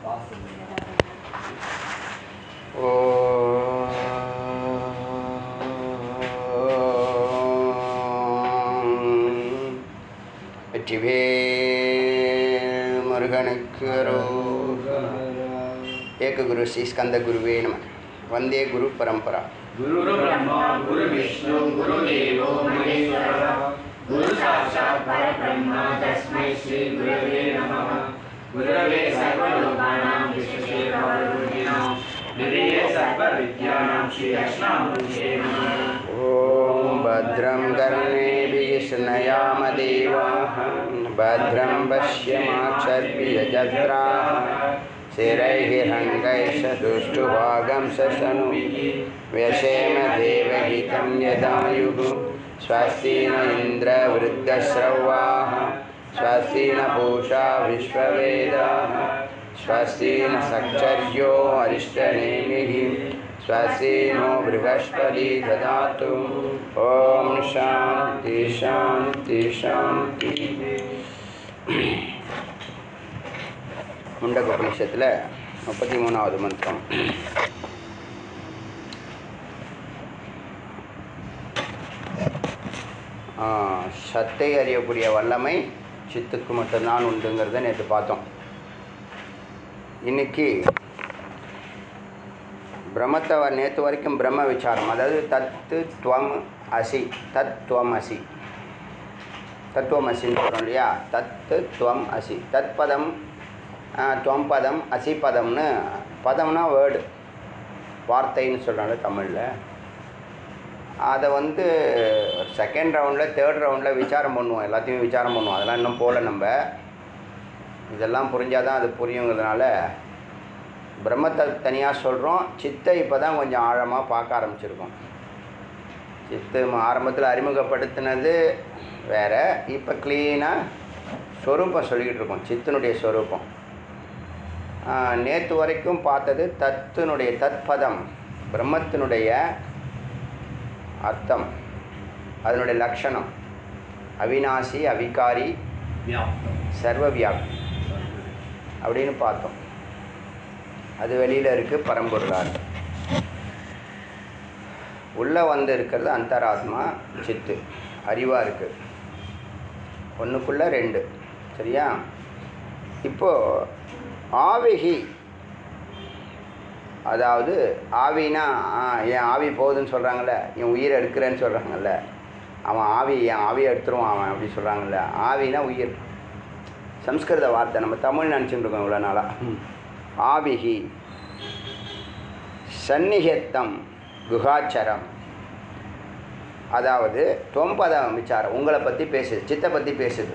ஓம் வெற்றிவேல் முருகனுக்கு அரோகரா. ஏக குரு ஸ்ரீ ஸ்கந்த குருவே நம வந்தே குரு பரம்பரா गुरु ब्रह्मा गुरु विष्णु गुरुदेवो महेश्वरः गुरु साक्षात् परब्रह्म तस्मै श्री गुरवे नमः गुरवे सर्वलोकानां विशेषे भवरूपिणां निधये सर्वविद्यानां श्री दक्षिणामूर्ते नमः ॐ भद्रं कर्णेभिः शृणयाम देवाः भद्रं पश्यमाक्षर्भियजत्राः शिरैः रङ्गैः दुष्टुभागं शशनुभिः व्यशेम देवहितं यदायुः स्वस्ति न इन्द्रवृद्धश्रवाः स्वस्ति न पूषा विश्ववेदाः स्वस्ति न सच्चर्यो अरिष्टनेमिः स्वस्ति नो बृहस्पति ददातु ॐ शान्ति शान्ति शान्ति முண்டக உபனிஷத்தில் முப்பத்தி மூணாவது மந்திரம் ஆ, சத்தை அறியக்கூடிய வல்லமை சித்துக்கு மட்டும்தான் உண்டுங்கிறத நேற்று பார்த்தோம் இன்னைக்கு பிரம்மத்தை வ- நேற்று வரைக்கும் பிரம்ம விசாரம் அதாவது தத்து துவம் அசி தத்துவம் அசி தத்துவம் அசின்னு சொல்கிறோம் இல்லையா தத்து துவம் அசி தத் பதம் ஆ, துவம் பதம் அசி பதம்னு பதம்னா வேர்டு வார்த்தைன்னு சொல்கிறாங்க தமிழில் அதை வந்து செகண்ட் ரவுண்டில் தேர்ட் ரவுண்டில் விசாரம் பண்ணுவோம் எல்லாத்தையும் விசாரம் பண்ணுவோம் அதெல்லாம் இன்னும் போகல நம்ம இதெல்லாம் புரிஞ்சால் தான் அது புரியுங்கிறதுனால பிரம்மத்தை தனியாக சொல்கிறோம் சித்தை இப்போ தான் கொஞ்சம் ஆழமாக பார்க்க ஆரம்பிச்சிருக்கோம் சித்து ஆரம்பத்தில் அறிமுகப்படுத்தினது வேற இப்போ க்ளீனாக ஸ்வரூபம் சொல்லிக்கிட்டு இருக்கோம் சித்தினுடைய ஸ்வரூபம் நேற்று வரைக்கும் பார்த்தது தத்தினுடைய தத்பதம் பிரம்மத்தினுடைய அர்த்தம் அதனுடைய லட்சணம் அவிநாசி அவிகாரி சர்வவியாபி அப்படின்னு பார்த்தோம் அது வெளியில் இருக்குது பரம்பொருளாக இருக்கு உள்ளே வந்து இருக்கிறது அந்தராத்மா சித்து அறிவாக இருக்குது ஒன்றுக்குள்ளே ரெண்டு சரியா இப்போது ஆவிகி அதாவது ஆவினா ஆ, என் ஆவி போகுதுன்னு சொல்கிறாங்கல்ல என் உயிரை எடுக்கிறேன்னு சொல்கிறாங்கல்ல அவன் ஆவி என் ஆவியை எடுத்துருவான் அவன் அப்படி சொல்கிறாங்கல்ல ஆவினா உயிர் சம்ஸ்கிருத வார்த்தை நம்ம தமிழ் நினச்சிட்டு இருக்கோம் இவ்வளோ நாளாக ஆவிகி சந்நிகத்தம் குகாச்சரம் அதாவது தொம்பதம் விசாரம் உங்களை பற்றி பேசுது சித்தை பற்றி பேசுது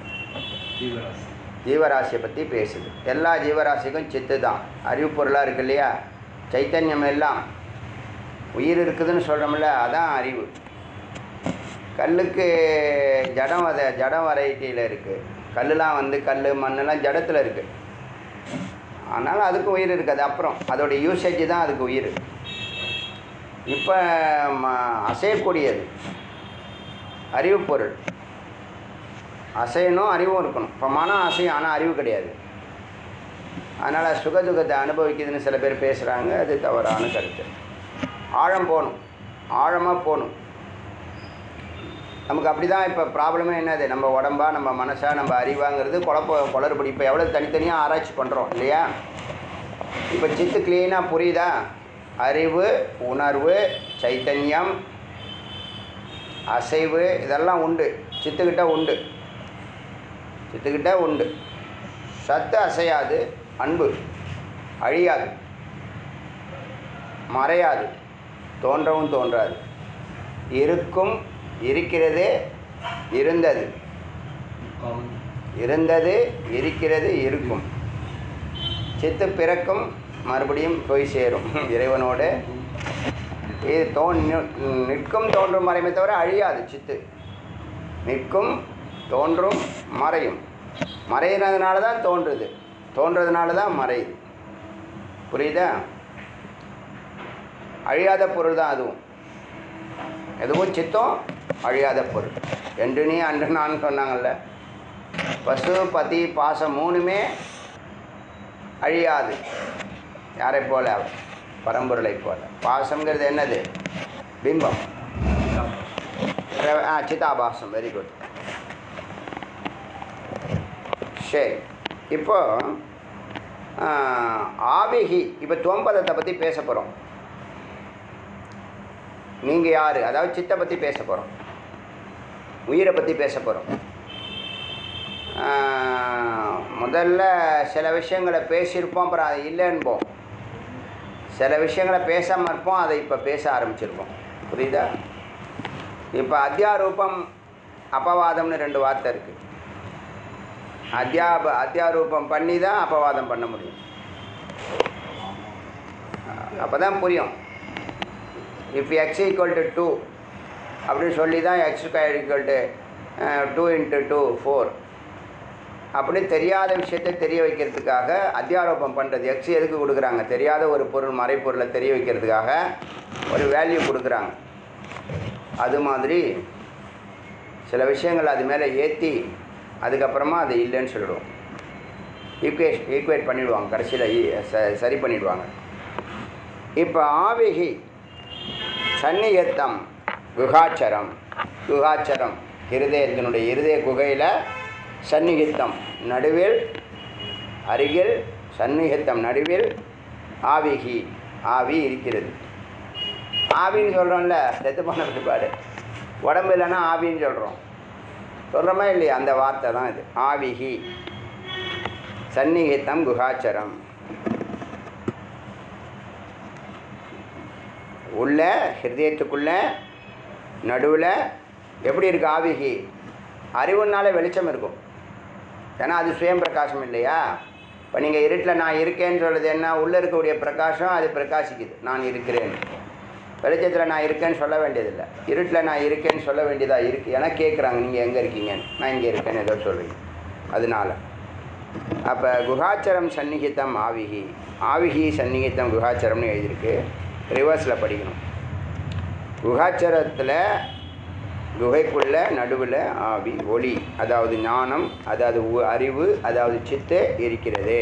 ஜீவராசியை பற்றி பேசுது எல்லா ஜீவராசிக்கும் சித்து தான் அறிவு பொருளாக இருக்கு இல்லையா சைத்தன்யம் எல்லாம் உயிர் இருக்குதுன்னு சொல்கிறோம்ல அதான் அறிவு கல்லுக்கு ஜடம் அதை ஜடம் வெரைட்டியில் இருக்குது கல்லுலாம் வந்து கல் மண்ணெல்லாம் ஜடத்தில் இருக்குது ஆனாலும் அதுக்கு உயிர் இருக்குது அப்புறம் அதோடைய யூசேஜ் தான் அதுக்கு உயிர் இப்போ அசையக்கூடியது அறிவு பொருள் அசையணும் அறிவும் இருக்கணும் இப்போ மனம் அசையும் ஆனால் அறிவு கிடையாது அதனால் சுகதுகத்தை அனுபவிக்குதுன்னு சில பேர் பேசுகிறாங்க அது தவறான கருத்து ஆழம் போகணும் ஆழமாக போகணும் நமக்கு அப்படி தான் இப்போ ப்ராப்ளமே என்னது நம்ம உடம்பா நம்ம மனசா நம்ம அறிவாங்கிறது குழப்ப குளறுபடி இப்போ எவ்வளோ தனித்தனியாக ஆராய்ச்சி பண்ணுறோம் இல்லையா இப்போ சித்து க்ளீனாக புரியுதா அறிவு உணர்வு சைத்தன்யம் அசைவு இதெல்லாம் உண்டு சித்துக்கிட்ட உண்டு சித்துக்கிட்ட உண்டு சத்து அசையாது அன்பு அழியாது மறையாது தோன்றவும் தோன்றாது இருக்கும் இருக்கிறது இருந்தது இருந்தது இருக்கிறது இருக்கும் சித்து பிறக்கும் மறுபடியும் போய் சேரும் இறைவனோடு இது தோன் நி- நிற்கும் தோன்றும் மறையுமே தவிர அழியாது சித்து நிற்கும் தோன்றும் மறையும் மறையிறதுனால தான் தோன்றுது தோன்றதுனால தான் மறையுது புரியுதா அழியாத பொருள் தான் அதுவும் எதுவும் சித்தம் அழியாத பொருள் என்று நீ அன்று நான் சொன்னாங்கல்ல பசு பதி பாசம் மூணுமே அழியாது யாரை போல பரம்பொருளை போல பாசம்ங்கிறது என்னது பிம்பம் ஆ சிதாபாசம் வெரி குட் சரி இப்போ ஆ, ஆவிகி இப்போ துவம்பதத்தை பற்றி பேச போகிறோம் நீங்கள் யார் அதாவது சித்தை பற்றி பேச போகிறோம் உயிரை பற்றி பேச போகிறோம் முதல்ல சில விஷயங்களை பேசியிருப்போம் அப்புறம் அது இல்லைன்போம் சில விஷயங்களை பேசாமல் இருப்போம் அதை இப்போ பேச ஆரம்பிச்சிருப்போம் புரியுதா இப்போ அத்தியாரூபம் அபவாதம்னு ரெண்டு வார்த்தை இருக்குது அத்தியாப அத்தியாரூபம் பண்ணி தான் அபவாதம் பண்ண முடியும் அப்போ தான் புரியும் if x equal to two அப்படின்னு சொல்லி தான் x square equal to two into two four அப்படி தெரியாத விஷயத்தை தெரிய வைக்கிறதுக்காக அத்தியாரோபம் பண்ணுறது எக்ஸ் எதுக்கு கொடுக்குறாங்க தெரியாத ஒரு பொருள் மறைப்பொருளை தெரிய வைக்கிறதுக்காக ஒரு வேல்யூ கொடுக்குறாங்க அது மாதிரி சில விஷயங்கள் அது மேலே ஏற்றி அதுக்கப்புறமா அது இல்லைன்னு சொல்லிடுவோம் ஈக்குவேஷ் ஈக்குவேட் பண்ணிவிடுவாங்க கடைசியில் ச சரி பண்ணிடுவாங்க இப்போ ஆவிகி சன்னியத்தம் குகாச்சரம் குகாச்சரம் இருதயத்தினுடைய இருதய குகையில் சந்நிகித்தம் நடுவில் அருகில் சந்நிகித்தம் நடுவில் ஆவிகி ஆவி இருக்கிறது ஆவின்னு சொல்கிறோம்ல செத்து போன பிற்பாடு உடம்பு இல்லைன்னா ஆவின்னு சொல்கிறோம் சொல்கிறோமா இல்லையா அந்த வார்த்தை தான் இது ஆவிகி சந்நிகித்தம் குகாச்சரம் உள்ள ஹிருதயத்துக்குள்ள நடுவில் எப்படி இருக்கு ஆவிகி அறிவுனால வெளிச்சம் இருக்கும் ஏன்னா அது சுயம் பிரகாசம் இல்லையா இப்போ நீங்கள் இருட்டில் நான் இருக்கேன்னு சொல்கிறது என்ன உள்ளே இருக்கக்கூடிய பிரகாசம் அது பிரகாசிக்குது நான் இருக்கிறேன் வெளிச்சத்தில் நான் இருக்கேன்னு சொல்ல வேண்டியதில்லை இருட்டில் நான் இருக்கேன்னு சொல்ல வேண்டியதாக இருக்குது ஏன்னா கேட்குறாங்க நீங்கள் எங்கே இருக்கீங்கன்னு நான் இங்கே இருக்கேன்னு ஏதோ சொல்கிறீங்க அதனால அப்போ குகாச்சரம் சந்நிகித்தம் ஆவிகி ஆவிகி சந்நிகித்தம் குகாச்சரம்னு எழுதியிருக்கு ரிவர்ஸில் படிக்கணும் குகாச்சரத்தில் குகைக்குள்ள நடுவில் ஆவி ஒளி அதாவது ஞானம் அதாவது உ- அறிவு அதாவது சித்து இருக்கிறது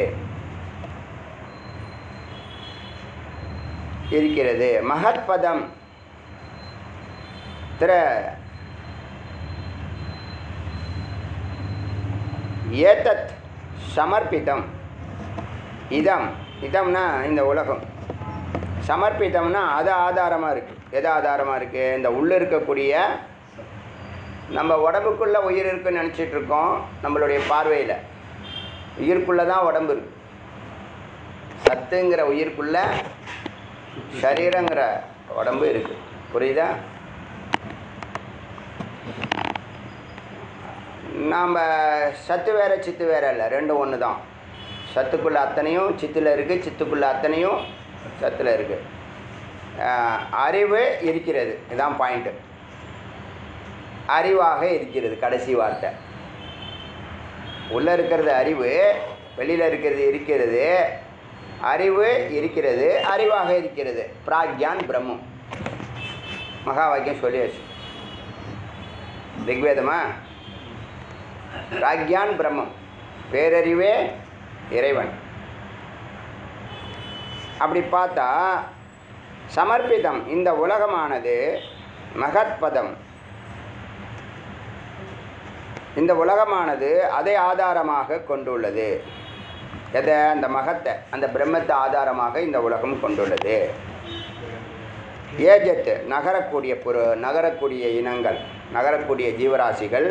இருக்கிறது மகத்பதம் திர ஏதத் சமர்ப்பிதம் இதம் இதம்னா இந்த உலகம் சமர்ப்பித்தம்னா அது ஆதாரமாக இருக்குது எது ஆதாரமாக இருக்குது இந்த உள்ளே இருக்கக்கூடிய நம்ம உடம்புக்குள்ளே உயிர் இருக்குன்னு நினச்சிட்டு இருக்கோம் நம்மளுடைய பார்வையில் உயிருக்குள்ளே தான் உடம்பு இருக்கு சத்துங்கிற உயிருக்குள்ள சரீரங்கிற உடம்பு இருக்குது புரியுதா நாம் சத்து வேற சித்து வேற இல்லை ரெண்டும் ஒன்று தான் சத்துக்குள்ள அத்தனையும் சித்தில் இருக்குது சித்துக்குள்ள அத்தனையும் சத்தில் இருக்குது அறிவு இருக்கிறது இதுதான் பாயிண்ட்டு அறிவாக இருக்கிறது கடைசி வார்த்தை உள்ளே இருக்கிறது அறிவு வெளியில் இருக்கிறது இருக்கிறது அறிவு இருக்கிறது அறிவாக இருக்கிறது பிராக்யான் பிரம்மம் மகா வாக்கியம் சொல்லியாச்சு ரிக்வேதமா பிராக்யான் பிரம்மம் பேரறிவே இறைவன் அப்படி பார்த்தா சமர்ப்பிதம் இந்த உலகமானது மகத்பதம் இந்த உலகமானது அதை ஆதாரமாக கொண்டுள்ளது எதை அந்த மகத்தை அந்த பிரம்மத்தை ஆதாரமாக இந்த உலகம் கொண்டுள்ளது ஏஜத்து நகரக்கூடிய புற நகரக்கூடிய இனங்கள் நகரக்கூடிய ஜீவராசிகள்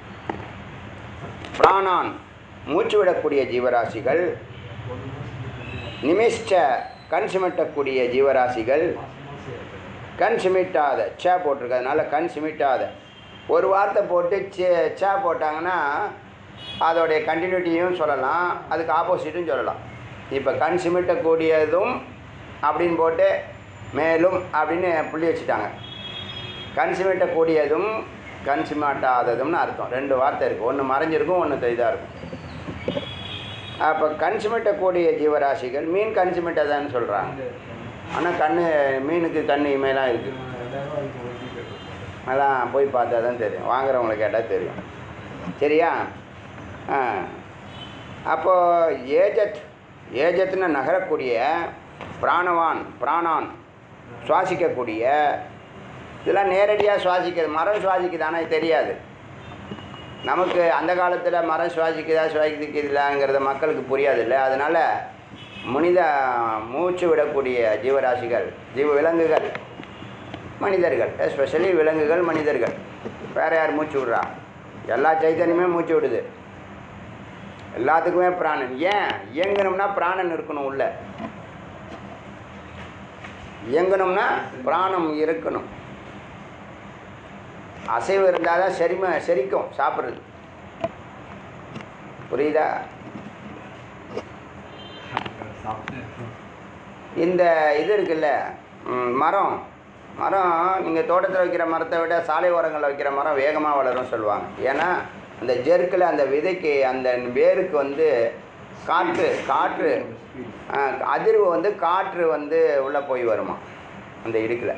பிராணான் மூச்சு விடக்கூடிய ஜீவராசிகள் நிமிஷ்ட கண் சிமிட்டக்கூடிய ஜீவராசிகள் கண் சிமிட்டாத சே போட்டிருக்கிறதுனால கண் சிமிட்டாத ஒரு வார்த்தை போட்டு சே சே போட்டாங்கன்னா அதோடைய கண்டினியூட்டியும் சொல்லலாம் அதுக்கு ஆப்போசிட்டும் சொல்லலாம் இப்போ கண் சிமிட்டக்கூடியதும் அப்படின்னு போட்டு மேலும் அப்படின்னு புள்ளி வச்சுட்டாங்க கண் சிமிட்டக்கூடியதும் கண் சிமிட்டாததும்னு அர்த்தம் ரெண்டு வார்த்தை இருக்குது ஒன்று மறைஞ்சிருக்கும் ஒன்று இதாக இருக்கும் அப்போ கண் சிமிட்டக்கூடிய ஜீவராசிகள் மீன் கண் சிமிட்டதான்னு சொல்கிறாங்க ஆனால் கண் மீனுக்கு கண் இமையெல்லாம் இருக்குது அதெல்லாம் போய் பார்த்தா தான் தெரியும் வாங்குறவங்களை கேட்டால் தெரியும் சரியா ஆ அப்போது ஏஜத் ஏஜத்துன்னு நகரக்கூடிய பிராணவான் பிராணான் சுவாசிக்கக்கூடிய இதெல்லாம் நேரடியாக சுவாசிக்கிறது மரம் சுவாசிக்குது ஆனால் தெரியாது நமக்கு அந்த காலத்தில் மரம் சுவாசிக்குதா சுவாசிக்குதுலாங்கிறது மக்களுக்கு புரியாதில்ல அதனால் மனித மூச்சு விடக்கூடிய ஜீவராசிகள் ஜீவ விலங்குகள் மனிதர்கள் எஸ்பெஷலி விலங்குகள் மனிதர்கள் வேறு யார் மூச்சு விட்றா எல்லா சைத்தன்யமே மூச்சு விடுது எல்லாத்துக்குமே பிராணன் ஏன் இயங்கணும்னா பிராணன் இருக்கணும் உள்ள இயங்கணும்னா பிராணம் இருக்கணும் அசைவு இருந்தால் தான் செரிம செரிக்கும் சாப்பிட்றது புரியுதா இந்த இது இருக்குல்ல ம், மரம் மரம் நீங்கள் தோட்டத்தில் வைக்கிற மரத்தை விட சாலை ஓரங்களில் வைக்கிற மரம் வேகமாக வளரும் சொல்லுவாங்க ஏன்னா அந்த ஜெர்க்கில் அந்த விதைக்கு அந்த வேருக்கு வந்து காற்று காற்று ஆ, அதிர்வு வந்து காற்று வந்து உள்ளே போய் வருமா அந்த இடுக்கில்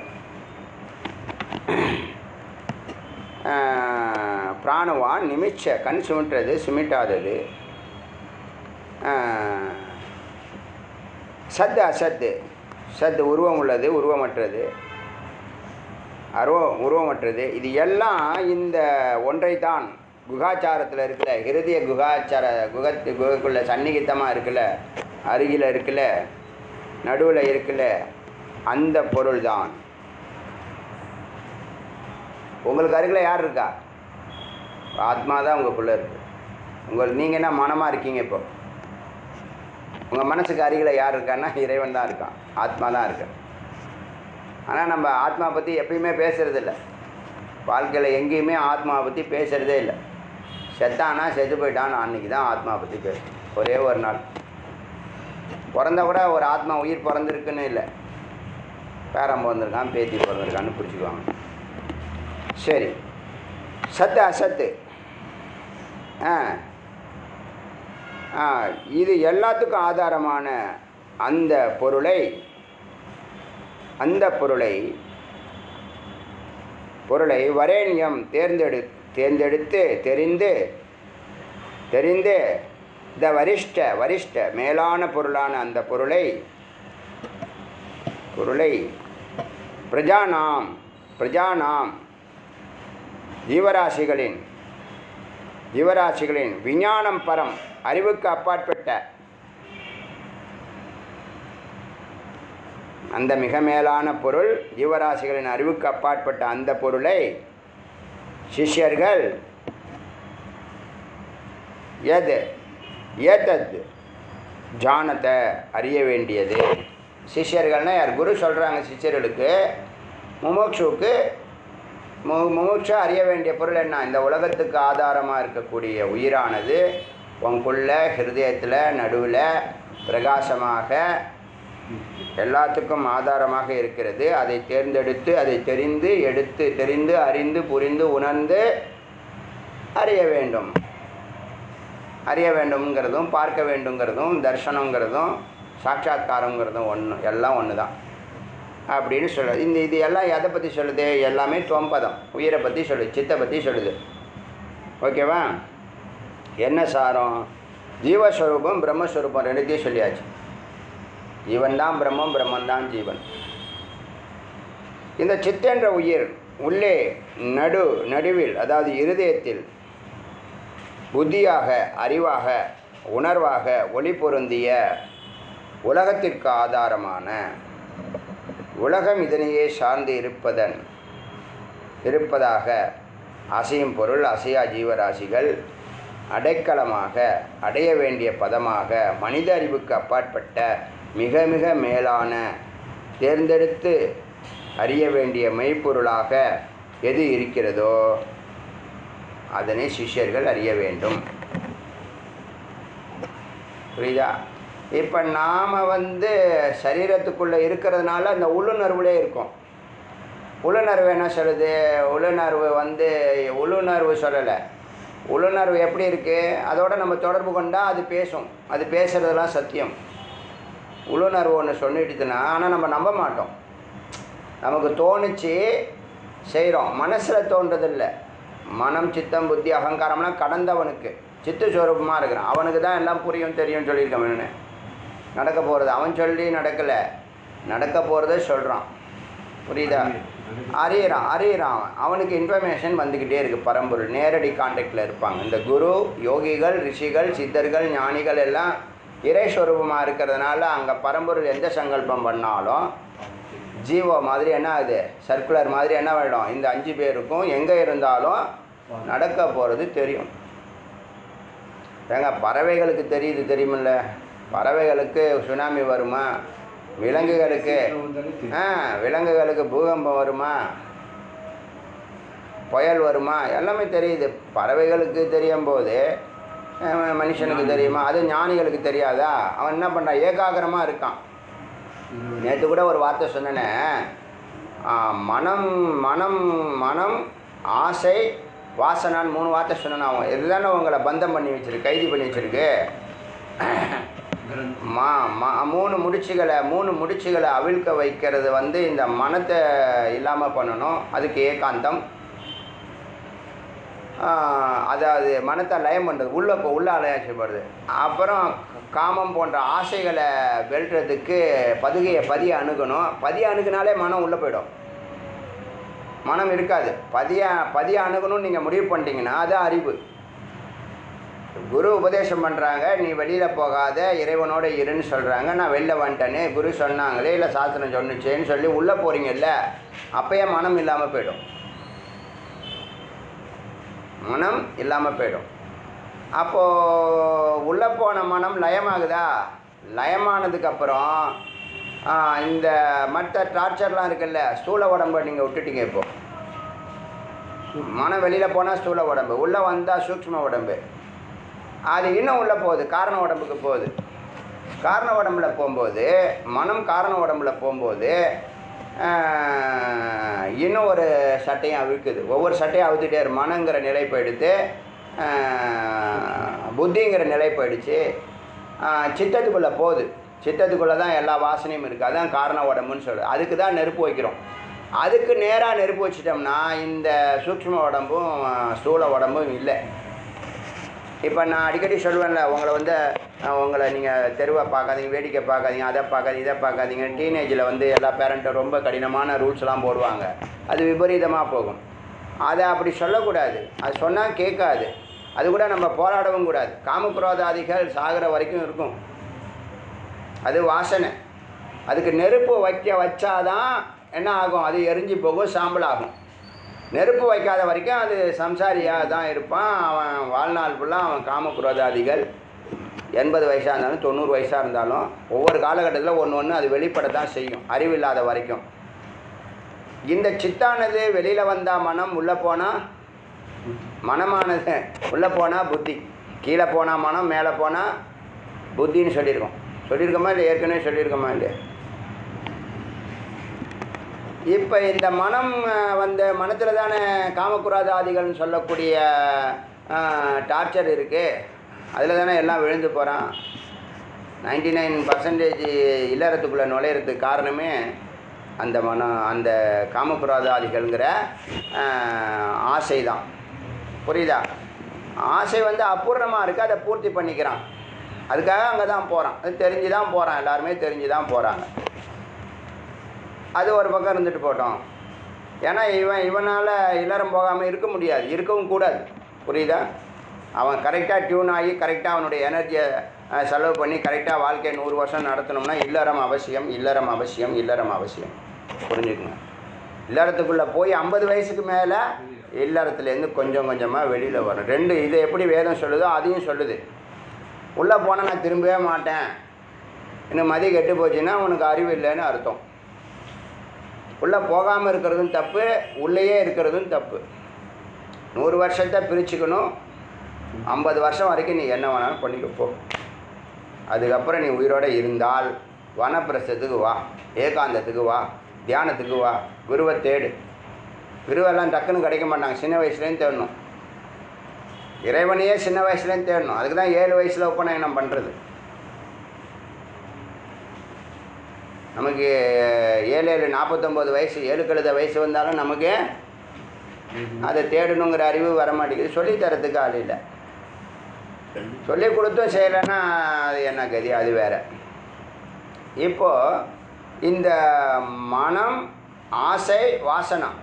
பிராணவான் நிமிச்ச கண் சுமிட்டுறது சுமிட்டாதது ஆ, சத்து அசத்து சத்து உருவம் உள்ளது உருவமற்றது அருவம் உருவமற்றது இது எல்லாம் இந்த ஒன்றைத்தான் குகாச்சாரத்தில் இருக்குல்ல ஹிருதய குகாச்சார குகத்து குகைக்குள்ள சந்நிகித்தமாக இருக்குல்ல அருகில் இருக்குல்ல நடுவில் இருக்குல்ல அந்த பொருள் தான் உங்களுக்கு அருகில் யார் இருக்கா ஆத்மா தான் உங்களுக்குள்ளே இருக்கு உங்கள் நீங்கள் என்ன மனமாக இருக்கீங்க இப்போ உங்கள் மனசுக்கு அருகில் யார் இருக்கான்னா இறைவன் தான் இருக்கான் ஆத்மா தான் இருக்கு ஆனால் நம்ம ஆத்மா பற்றி எப்பயுமே பேசுறது இல்ல வாழ்க்கையில் எங்கேயுமே ஆத்மாவை பற்றி பேசுகிறதே இல்லை செத்தானா செத்து போயிட்டான்னு அன்றைக்கி தான் ஆத்மா பற்றி பேசும் ஒரே ஒரு நாள் பிறந்தா கூட ஒரு ஆத்மா உயிர் பிறந்திருக்குன்னு இல்லை பேரன் பிறந்திருக்கான் பேத்தி பிறந்திருக்கான்னு பிடிச்சிக்குவாங்க சரி சத்து அசத்து ஆ ஆ, இது எல்லாத்துக்கும் ஆதாரமான அந்த பொருளை அந்த பொருளை பொருளை வரேண்யம் தேர்ந்தெடு தேர்ந்தெடுத்து தெரிந்து தெரிந்து இந்த வரிஷ்ட வரிஷ்ட மேலான பொருளான அந்த பொருளை பொருளை பிரஜானாம் பிரஜானாம் ஜீவராசிகளின் ஜீவராசிகளின் விஞ்ஞானம் பரம் அறிவுக்கு அப்பாற்பட்ட அந்த மிக மேலான பொருள் ஜீவராசிகளின் அறிவுக்கு அப்பாற்பட்ட அந்த பொருளை சிஷ்யர்கள் எது ஏதத் ஜானத்தை அறிய வேண்டியது சிஷ்யர்கள்னா யார் குரு சொல்கிறாங்க சிஷ்யர்களுக்கு முமோக்ஷுவுக்கு மு முமுட்சா அறிய வேண்டிய பொருள் என்ன இந்த உலகத்துக்கு ஆதாரமாக இருக்கக்கூடிய உயிரானது உனக்குள்ள ஹிருதயத்தில் நடுவில் பிரகாசமாக எல்லாத்துக்கும் ஆதாரமாக இருக்கிறது அதை தேர்ந்தெடுத்து அதை தெரிந்து எடுத்து தெரிந்து அறிந்து புரிந்து உணர்ந்து அறிய வேண்டும் அறிய வேண்டும்ங்கிறதும் பார்க்க வேண்டுங்கிறதும் தர்சனங்கிறதும் சாட்சாத்காரங்கிறதும் ஒன்று எல்லாம் ஒன்று தான் அப்படின்னு சொல்லுது இந்த இது எல்லாம் எதை பற்றி சொல்லுது எல்லாமே தொம்பதம் உயிரை பற்றி சொல்லுது சித்தை பற்றி சொல்லுது ஓகேவா என்ன சாரம் ஜீவஸ்வரூபம் பிரம்மஸ்வரூபம் ரெண்டுத்தையும் சொல்லியாச்சு ஜீவன் தான் பிரம்மம் பிரம்மன் தான் ஜீவன் இந்த சித்தென்ற உயிர் உள்ளே நடு நடுவில் அதாவது இருதயத்தில் புத்தியாக அறிவாக உணர்வாக ஒளி பொருந்திய உலகத்திற்கு ஆதாரமான உலகம் இதனையே சார்ந்து இருப்பதன் இருப்பதாக அசையும் பொருள் அசையா ஜீவராசிகள் அடைக்கலமாக அடைய வேண்டிய பதமாக மனித அறிவுக்கு அப்பாற்பட்ட மிக மிக மேலான தேர்ந்தெடுத்து அறிய வேண்டிய மெய்ப்பொருளாக எது இருக்கிறதோ அதனை சிஷ்யர்கள் அறிய வேண்டும் புரியுதா இப்போ நாம் வந்து சரீரத்துக்குள்ளே இருக்கிறதுனால அந்த உள்ளுணர்வுலே இருக்கோம் உள்ளுணர்வு என்ன சொல்லுது உள்ளுணர்வு வந்து உள்ளுணர்வு சொல்லலை உள்ளுணர்வு எப்படி இருக்குது அதோட நம்ம தொடர்பு கொண்டால் அது பேசும் அது பேசுகிறதெல்லாம் சத்தியம் உள்ளுணர்வு ஒன்று சொல்லிட்டுதுன்னா ஆனால் நம்ம நம்ப மாட்டோம் நமக்கு தோணுச்சு செய்கிறோம் மனசில் தோன்றதில்லை மனம் சித்தம் புத்தி அகங்காரம்லாம் கடந்தவனுக்கு சித்து ஸ்வரூபமாக இருக்கிறான் அவனுக்கு தான் எல்லாம் புரியும் தெரியும் சொல்லியிருக்கேன் என்ன நடக்க போகிறது அவன் சொல்லி நடக்கலை நடக்க போகிறத சொல்கிறான் புரியுதா அறியறான் அறியறான் அவன் அவனுக்கு இன்ஃபர்மேஷன் வந்துக்கிட்டே இருக்குது பரம்பொருள் நேரடி கான்டாக்டில் இருப்பாங்க இந்த குரு யோகிகள் ரிஷிகள் சித்தர்கள் ஞானிகள் எல்லாம் இறைஸ்வரூபமாக இருக்கிறதுனால அங்கே பரம்பொருள் எந்த சங்கல்பம் பண்ணாலும் ஜீவோ மாதிரி என்ன ஆகுது சர்க்குலர் மாதிரி என்ன ஆகிடும் இந்த அஞ்சு பேருக்கும் எங்கே இருந்தாலும் நடக்க போகிறது தெரியும் ஏங்க பறவைகளுக்கு தெரியுது தெரியுமில்ல பறவைகளுக்கு சுனாமி வருமா விலங்குகளுக்கு ஆ விலங்குகளுக்கு பூகம்பம் வருமா புயல் வருமா எல்லாமே தெரியுது பறவைகளுக்கு தெரியும் போது அஹ், மனுஷனுக்கு தெரியுமா அது ஞானிகளுக்கு தெரியாதா அவன் என்ன பண்ணுறான் ஏகாகிரமாக இருக்கான் நேற்று கூட ஒரு வார்த்தை சொன்னேனே ஆ, மனம் மனம் மனம் ஆசை வாசனான்னு மூணு வார்த்தை சொன்னேன் அவன் இதுதானே உங்களை பந்தம் பண்ணி வச்சிருக்கு கைது பண்ணி வச்சிருக்கு மா மா மூணு முடிச்சுகளை மூணு முடிச்சுகளை அவிழ்க்க வைக்கிறது வந்து இந்த மனத்தை இல்லாமல் பண்ணணும் அதுக்கு ஏகாந்தம் ஆஹ், அதாவது மனத்தை லயம் பண்ணுறது உள்ளே இப்போ உள்ள அலையாச்சப்படுது அப்புறம் காமம் போன்ற ஆசைகளை வெல்றதுக்கு பதுகையை பதிய அணுகணும் பதிய அணுகுனாலே மனம் உள்ளே போயிடும் மனம் இருக்காது பதிய பதிய அணுகணும்னு நீங்கள் முடிவு பண்ணிட்டீங்கன்னா அது அறிவு குரு உபதேசம் பண்ணுறாங்க நீ வெளியில் போகாத இறைவனோட இருன்னு சொல்கிறாங்க நான் வெளில வந்துட்டேனே குரு சொன்னாங்களே இல்லை சாஸ்திரம் சொன்னுச்சேன்னு சொல்லி உள்ளே போகிறீங்கல்ல அப்பயே மனம் இல்லாமல் போயிடும் மனம் இல்லாமல் போயிடும் அப்போது உள்ளே போன மனம் லயமாகுதா லயமானதுக்கப்புறம் இந்த மற்ற டார்ச்சர்லாம் இருக்குல்ல ஸ்தூல உடம்பை நீங்கள் விட்டுட்டீங்க இப்போ மனம் வெளியில் போனால் ஸ்தூல உடம்பு உள்ளே வந்தால் சூக்ஷ்ம உடம்பு அது இன்னும் உள்ளே போகுது காரண உடம்புக்கு போகுது காரண உடம்புல போகும்போது மனம் காரண உடம்புல போகும்போது ஆஹ், இன்னும் ஒரு சட்டையும் அவிழ்க்குது ஒவ்வொரு சட்டையும் அவுத்துட்டே இரு மனங்கிற நிலை போயிடுத்து ஆஹ், புத்திங்கிற நிலை போயிடுச்சு ஆஹ், சித்தத்துக்குள்ளே போகுது சித்தத்துக்குள்ளே தான் எல்லா வாசனையும் இருக்குது அதான் காரண உடம்புன்னு சொல்லுது அதுக்கு தான் நெருப்பு வைக்கிறோம் அதுக்கு நேராக நெருப்பு வச்சிட்டோம்னா இந்த சூக்ஷ்ம உடம்பும் ஸ்தூல உடம்பும் இல்லை இப்போ நான் அடிக்கடி சொல்லுவேன்ல உங்களை வந்து அஹ், உங்களை நீங்கள் தெருவை பார்க்காதீங்க வேடிக்கை பார்க்காதீங்க அதை பார்க்காதீங்க இதை பார்க்காதீங்க டீனேஜில் வந்து எல்லா பேரண்ட்டும் ரொம்ப கடினமான ரூல்ஸ்லாம் போடுவாங்க அது விபரீதமாக போகும் அதை அப்படி சொல்லக்கூடாது அது சொன்னால் கேட்காது அது கூட நம்ம போராடவும் கூடாது காமக்ரோதாதிகள் சாகிற வரைக்கும் இருக்கும் அது வாசனை அதுக்கு நெருப்பு வைக்க வச்சாதான் என்ன ஆகும் அது எரிஞ்சு போகும் சாம்பல் ஆகும் நெருப்பு வைக்காத வரைக்கும் அது சம்சாரியாக தான் இருப்பான் அவன் வாழ்நாள் ஃபுல்லாக அவன் காமக்ரோதாதிகள் எண்பது வயசாக இருந்தாலும் தொண்ணூறு வயசாக இருந்தாலும் ஒவ்வொரு காலகட்டத்தில் ஒன்று ஒன்று அது வெளிப்படத்தான் செய்யும் அறிவில்லாத வரைக்கும் இந்த சித்தானது வெளியில் வந்தால் மனம் உள்ளே போனால் மனமானது உள்ளே போனால் புத்தி கீழே போனால் மனம் மேலே போனால் புத்தின்னு சொல்லியிருக்கோம் சொல்லியிருக்கோமா இல்லை ஏற்கனவே சொல்லியிருக்கோமா இல்லையா இப்போ இந்த மனம் அஹ், வந்த மனத்தில் தானே காமக்குராதாதிகள்னு சொல்லக்கூடிய டார்ச்சர் இருக்குது அதில் தானே எல்லாம் விழுந்து போகிறான் நைன்டி நைன் பர்சன்டேஜ் இல்லறத்துக்குள்ளே நுழையிறதுக்கு காரணமே அந்த மனம் அந்த காமப்புராதாதிகள்ங்கிற ஆசை தான் புரியுதா ஆசை வந்து அபூர்ணமாக இருக்குது அதை பூர்த்தி பண்ணிக்கிறான் அதுக்காக அங்கே தான் போகிறான் அது தெரிஞ்சு தான் போகிறான் எல்லாருமே தெரிஞ்சு தான் போகிறாங்க அது ஒரு பக்கம் இருந்துட்டு போட்டோம் ஏன்னா இவன் இவனால் இல்லறம் போகாமல் இருக்க முடியாது இருக்கவும் கூடாது புரியுதா அவன் கரெக்டாக டியூன் ஆகி கரெக்டாக அவனுடைய எனர்ஜியை செலவு பண்ணி கரெக்டாக வாழ்க்கையை நூறு வருஷம் நடத்தணும்னா இல்லறம் அவசியம் இல்லறம் அவசியம் இல்லறம் அவசியம் புரிஞ்சுக்குங்க இல்லறத்துக்குள்ளே போய் ஐம்பது வயசுக்கு மேலே இல்லறத்துலேருந்து கொஞ்சம் கொஞ்சமாக வெளியில் வரும் ரெண்டு இது எப்படி வேதம் சொல்லுதோ அதையும் சொல்லுது உள்ளே போனால் நான் திரும்பவே மாட்டேன் இன்னும் மதி கெட்டு போச்சுன்னா உனக்கு அறிவு இல்லைன்னு அர்த்தம் உள்ளே போகாமல் இருக்கிறதும் தப்பு உள்ளேயே இருக்கிறதும் தப்பு நூறு வருஷத்தை பிரிச்சுக்கணும் ஐம்பது வருஷம் வரைக்கும் நீ என்ன வேணாலும் பண்ணிக்க போ அதுக்கப்புறம் நீ உயிரோடு இருந்தால் வனப்பிரசத்துக்கு வா ஏகாந்தத்துக்கு வா தியானத்துக்கு வா குருவை தேடு குருவெல்லாம் டக்குன்னு கிடைக்க மாட்டாங்க சின்ன வயசுலேயும் தேடணும் இறைவனையே சின்ன வயசுலேயும் தேடணும் அதுக்கு தான் ஏழு வயசில் உபநயனம் பண்ணுறது நமக்கு ஏழு ஏழு நாற்பத்தொம்போது வயசு ஏழு கழுத வயசு வந்தாலும் நமக்கு அதை தேடணுங்கிற அறிவு வர மாட்டேங்குது சொல்லித் தரத்துக்கு ஆள் இல்லை சொல்லி கொடுத்தும் செய்யலைன்னா அது என்ன கதி அது வேற இப்போ இந்த மனம் ஆசை வாசனம்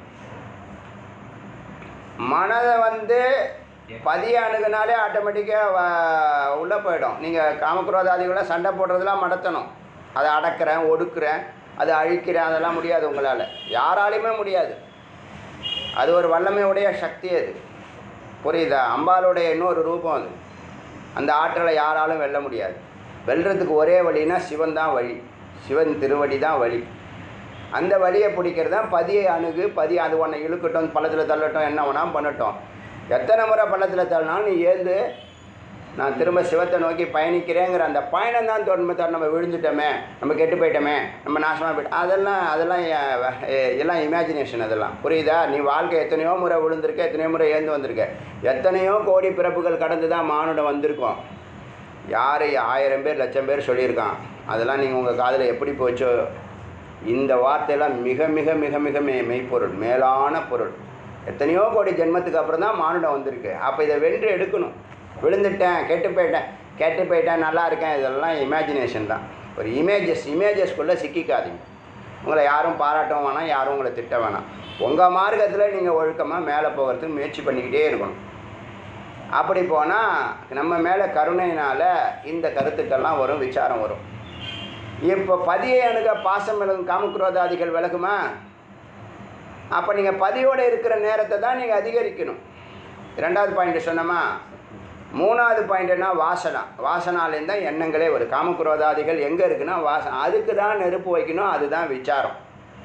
மனதை வந்து பதிய அணுகுனாலே ஆட்டோமேட்டிக்காக உள்ளே போயிடும் நீங்கள் காமக்ரோதாதிகளை சண்டை போடுறதெல்லாம் மடத்தணும் அதை அடக்கிறேன் ஒடுக்குறேன் அதை அழிக்கிறேன் அதெல்லாம் முடியாது உங்களால் யாராலையுமே முடியாது அது ஒரு வல்லமையுடைய சக்தி அது புரியுதா அம்பாளுடைய இன்னொரு ரூபம் அது அந்த ஆற்றலை யாராலும் வெல்ல முடியாது வெல்றதுக்கு ஒரே வழினா சிவன் தான் வழி சிவன் திருவடி தான் வழி அந்த வழியை பிடிக்கிறது தான் பதியை அணுகு பதி அது உன்னை இழுக்கட்டும் பள்ளத்தில் தள்ளட்டும் என்ன வேணாலும் பண்ணட்டும் எத்தனை முறை பள்ளத்தில் தள்ளினாலும் நீ ஏந்து நான் திரும்ப சிவத்தை நோக்கி பயணிக்கிறேங்கிற அந்த பயணம் தான் தோணுமே தவிர நம்ம விழுந்துட்டோமே நம்ம கெட்டு போயிட்டோமே நம்ம நாசமாக போயிட்டோம் அதெல்லாம் அதெல்லாம் எ- எ- எல்லாம் இமேஜினேஷன் அதெல்லாம் புரியுதா நீ வாழ்க்கை எத்தனையோ முறை விழுந்திருக்க எத்தனையோ முறை ஏந்து வந்திருக்க எத்தனையோ கோடி பிறப்புகள் கடந்து தான் மானுடம் வந்திருக்கோம் யார் ஆயிரம் பேர் லட்சம் பேர் சொல்லியிருக்கான் அதெல்லாம் நீங்கள் உங்கள் காதில் எப்படி போச்சோ இந்த வார்த்தையெல்லாம் மிக மிக மிக மிக மெ மெய்ப்பொருள் மேலான பொருள் எத்தனையோ கோடி ஜென்மத்துக்கு அப்புறம் தான் மானுடம் வந்திருக்கு அப்போ இதை வென்று எடுக்கணும் விழுந்துட்டேன் கெட்டு போயிட்டேன் கெட்டு போயிட்டேன் நல்லா இருக்கேன் இதெல்லாம் இமேஜினேஷன் தான் ஒரு இமேஜஸ் இமேஜஸ்குள்ளே சிக்கிக்காதீங்க உங்களை யாரும் பாராட்டவும் வேணாம் யாரும் உங்களை திட்ட வேணாம் உங்கள் மார்க்கத்தில் நீங்கள் ஒழுக்கமாக மேலே போகிறதுக்கு முயற்சி பண்ணிக்கிட்டே இருக்கணும் அப்படி போனால் நம்ம மேலே கருணையினால் இந்த கருத்துக்கள்லாம் வரும் விசாரம் வரும் இப்போ பதியை அணுக பாசம் விலகும் காமக்ரோதாதிகள் விலகுமா அப்போ நீங்கள் பதியோடு இருக்கிற நேரத்தை தான் நீங்கள் அதிகரிக்கணும் ரெண்டாவது பாயிண்ட் சொன்னோமா மூணாவது பாயிண்ட்னா வாசனா வாசனாலேருந்து தான் எண்ணங்களே வரும் காமக்ரோதாதிகள் எங்கே இருக்குன்னா வாசனை அதுக்கு தான் நெருப்பு வைக்கணும் அதுதான் விசாரம்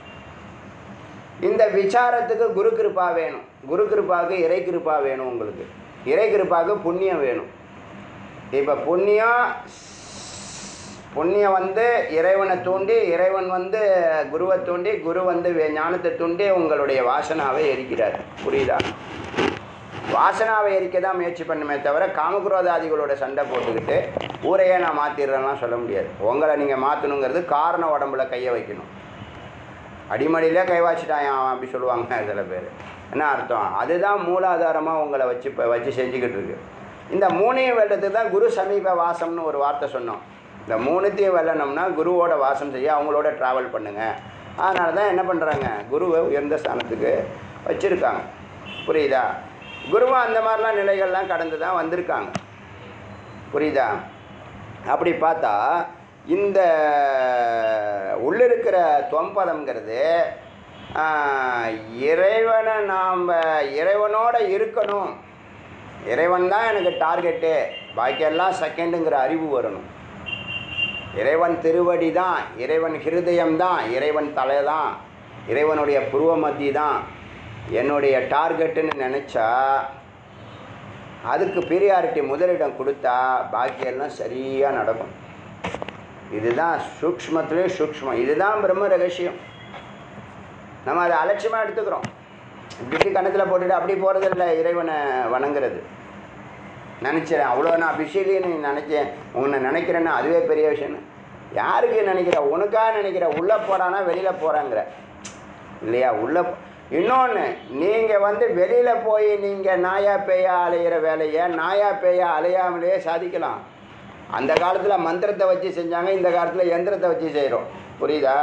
இந்த விசாரத்துக்கு குரு கிருபா வேணும் குரு கிருபாவுக்கு இறை கிருபா வேணும் உங்களுக்கு இறை கிருபாவுக்கு புண்ணியம் வேணும் இப்போ புண்ணியம் புண்ணியம் வந்து இறைவனை தூண்டி இறைவன் வந்து குருவை தூண்டி குரு வந்து வே- ஞானத்தை தூண்டி உங்களுடைய வாசனாவை எரிக்கிறார் புரியுதா வாசனாவை எரிக்க தான் முயற்சி பண்ணுமே தவிர காமக்ரோதாதிகளோட சண்டை போட்டுக்கிட்டு ஊரையே நான் மாற்றிடுறேன்லாம் சொல்ல முடியாது உங்களை நீங்கள் மாற்றணுங்கிறது காரண உடம்புல கையை வைக்கணும் அடிமடியிலே கை வச்சுட்டான் அவன் அப்படி சொல்லுவாங்க சில பேர் என்ன அர்த்தம் அதுதான் மூலாதாரமாக உங்களை வச்சு இப்போ வச்சு செஞ்சுக்கிட்டு இருக்கு இந்த மூணையும் வெல்லத்துக்கு தான் குரு சமீப வாசம்னு ஒரு வார்த்தை சொன்னோம் இந்த மூணுத்தையும் வெல்லணும்னா குருவோட வாசம் செய்ய அவங்களோட ட்ராவல் பண்ணுங்க அதனால தான் என்ன பண்ணுறாங்க குருவை உயர்ந்த ஸ்தானத்துக்கு வச்சுருக்காங்க புரியுதா குருவும் அந்த மாதிரிலாம் நிலைகள்லாம் கடந்து தான் வந்திருக்காங்க புரியுதா அப்படி பார்த்தா இந்த உள்ளிருக்கிற தொம்பதம்ங்கிறது ஆஹ், இறைவனை நாம் இறைவனோட இருக்கணும் இறைவன் தான் எனக்கு டார்கெட்டு பாக்கியெல்லாம் செகண்டுங்கிற அறிவு வரணும் இறைவன் திருவடி தான் இறைவன் ஹிருதயம் தான் இறைவன் தலை தான் இறைவனுடைய புருவ மத்தி தான் என்னுடைய டார்கெட்டுன்னு நினச்சா அதுக்கு பீரியாரிட்டி முதலிடம் கொடுத்தா பாக்கியெல்லாம் சரியாக நடக்கும் இதுதான் சூக்ஷ்மத்திலே சூக்ஷ்மம் இதுதான் பிரம்ம ரகசியம் நம்ம அதை அலட்சியமாக எடுத்துக்கிறோம் இப்படி கணத்தில் போட்டுட்டு அப்படி போகிறதில்ல இறைவனை வணங்குறது நினச்சிறேன் அவ்வளோ நான் பிஷிலின்னு நினச்சேன் உன்னை நினைக்கிறேன்னா அதுவே பெரிய விஷயம் யாருக்கு நினைக்கிற உனக்காக நினைக்கிற உள்ளே போகிறானா வெளியில் போகிறாங்கிற இல்லையா உள்ள இன்னொன்று நீங்கள் வந்து வெளியில் போய் நீங்கள் நாயா பேயா அலையிற வேலையை நாயா பேயா அலையாமலேயே சாதிக்கலாம் அந்த காலத்தில் மந்திரத்தை வச்சு செஞ்சாங்க இந்த காலத்தில் எந்திரத்தை வச்சு செய்கிறோம் புரியுதா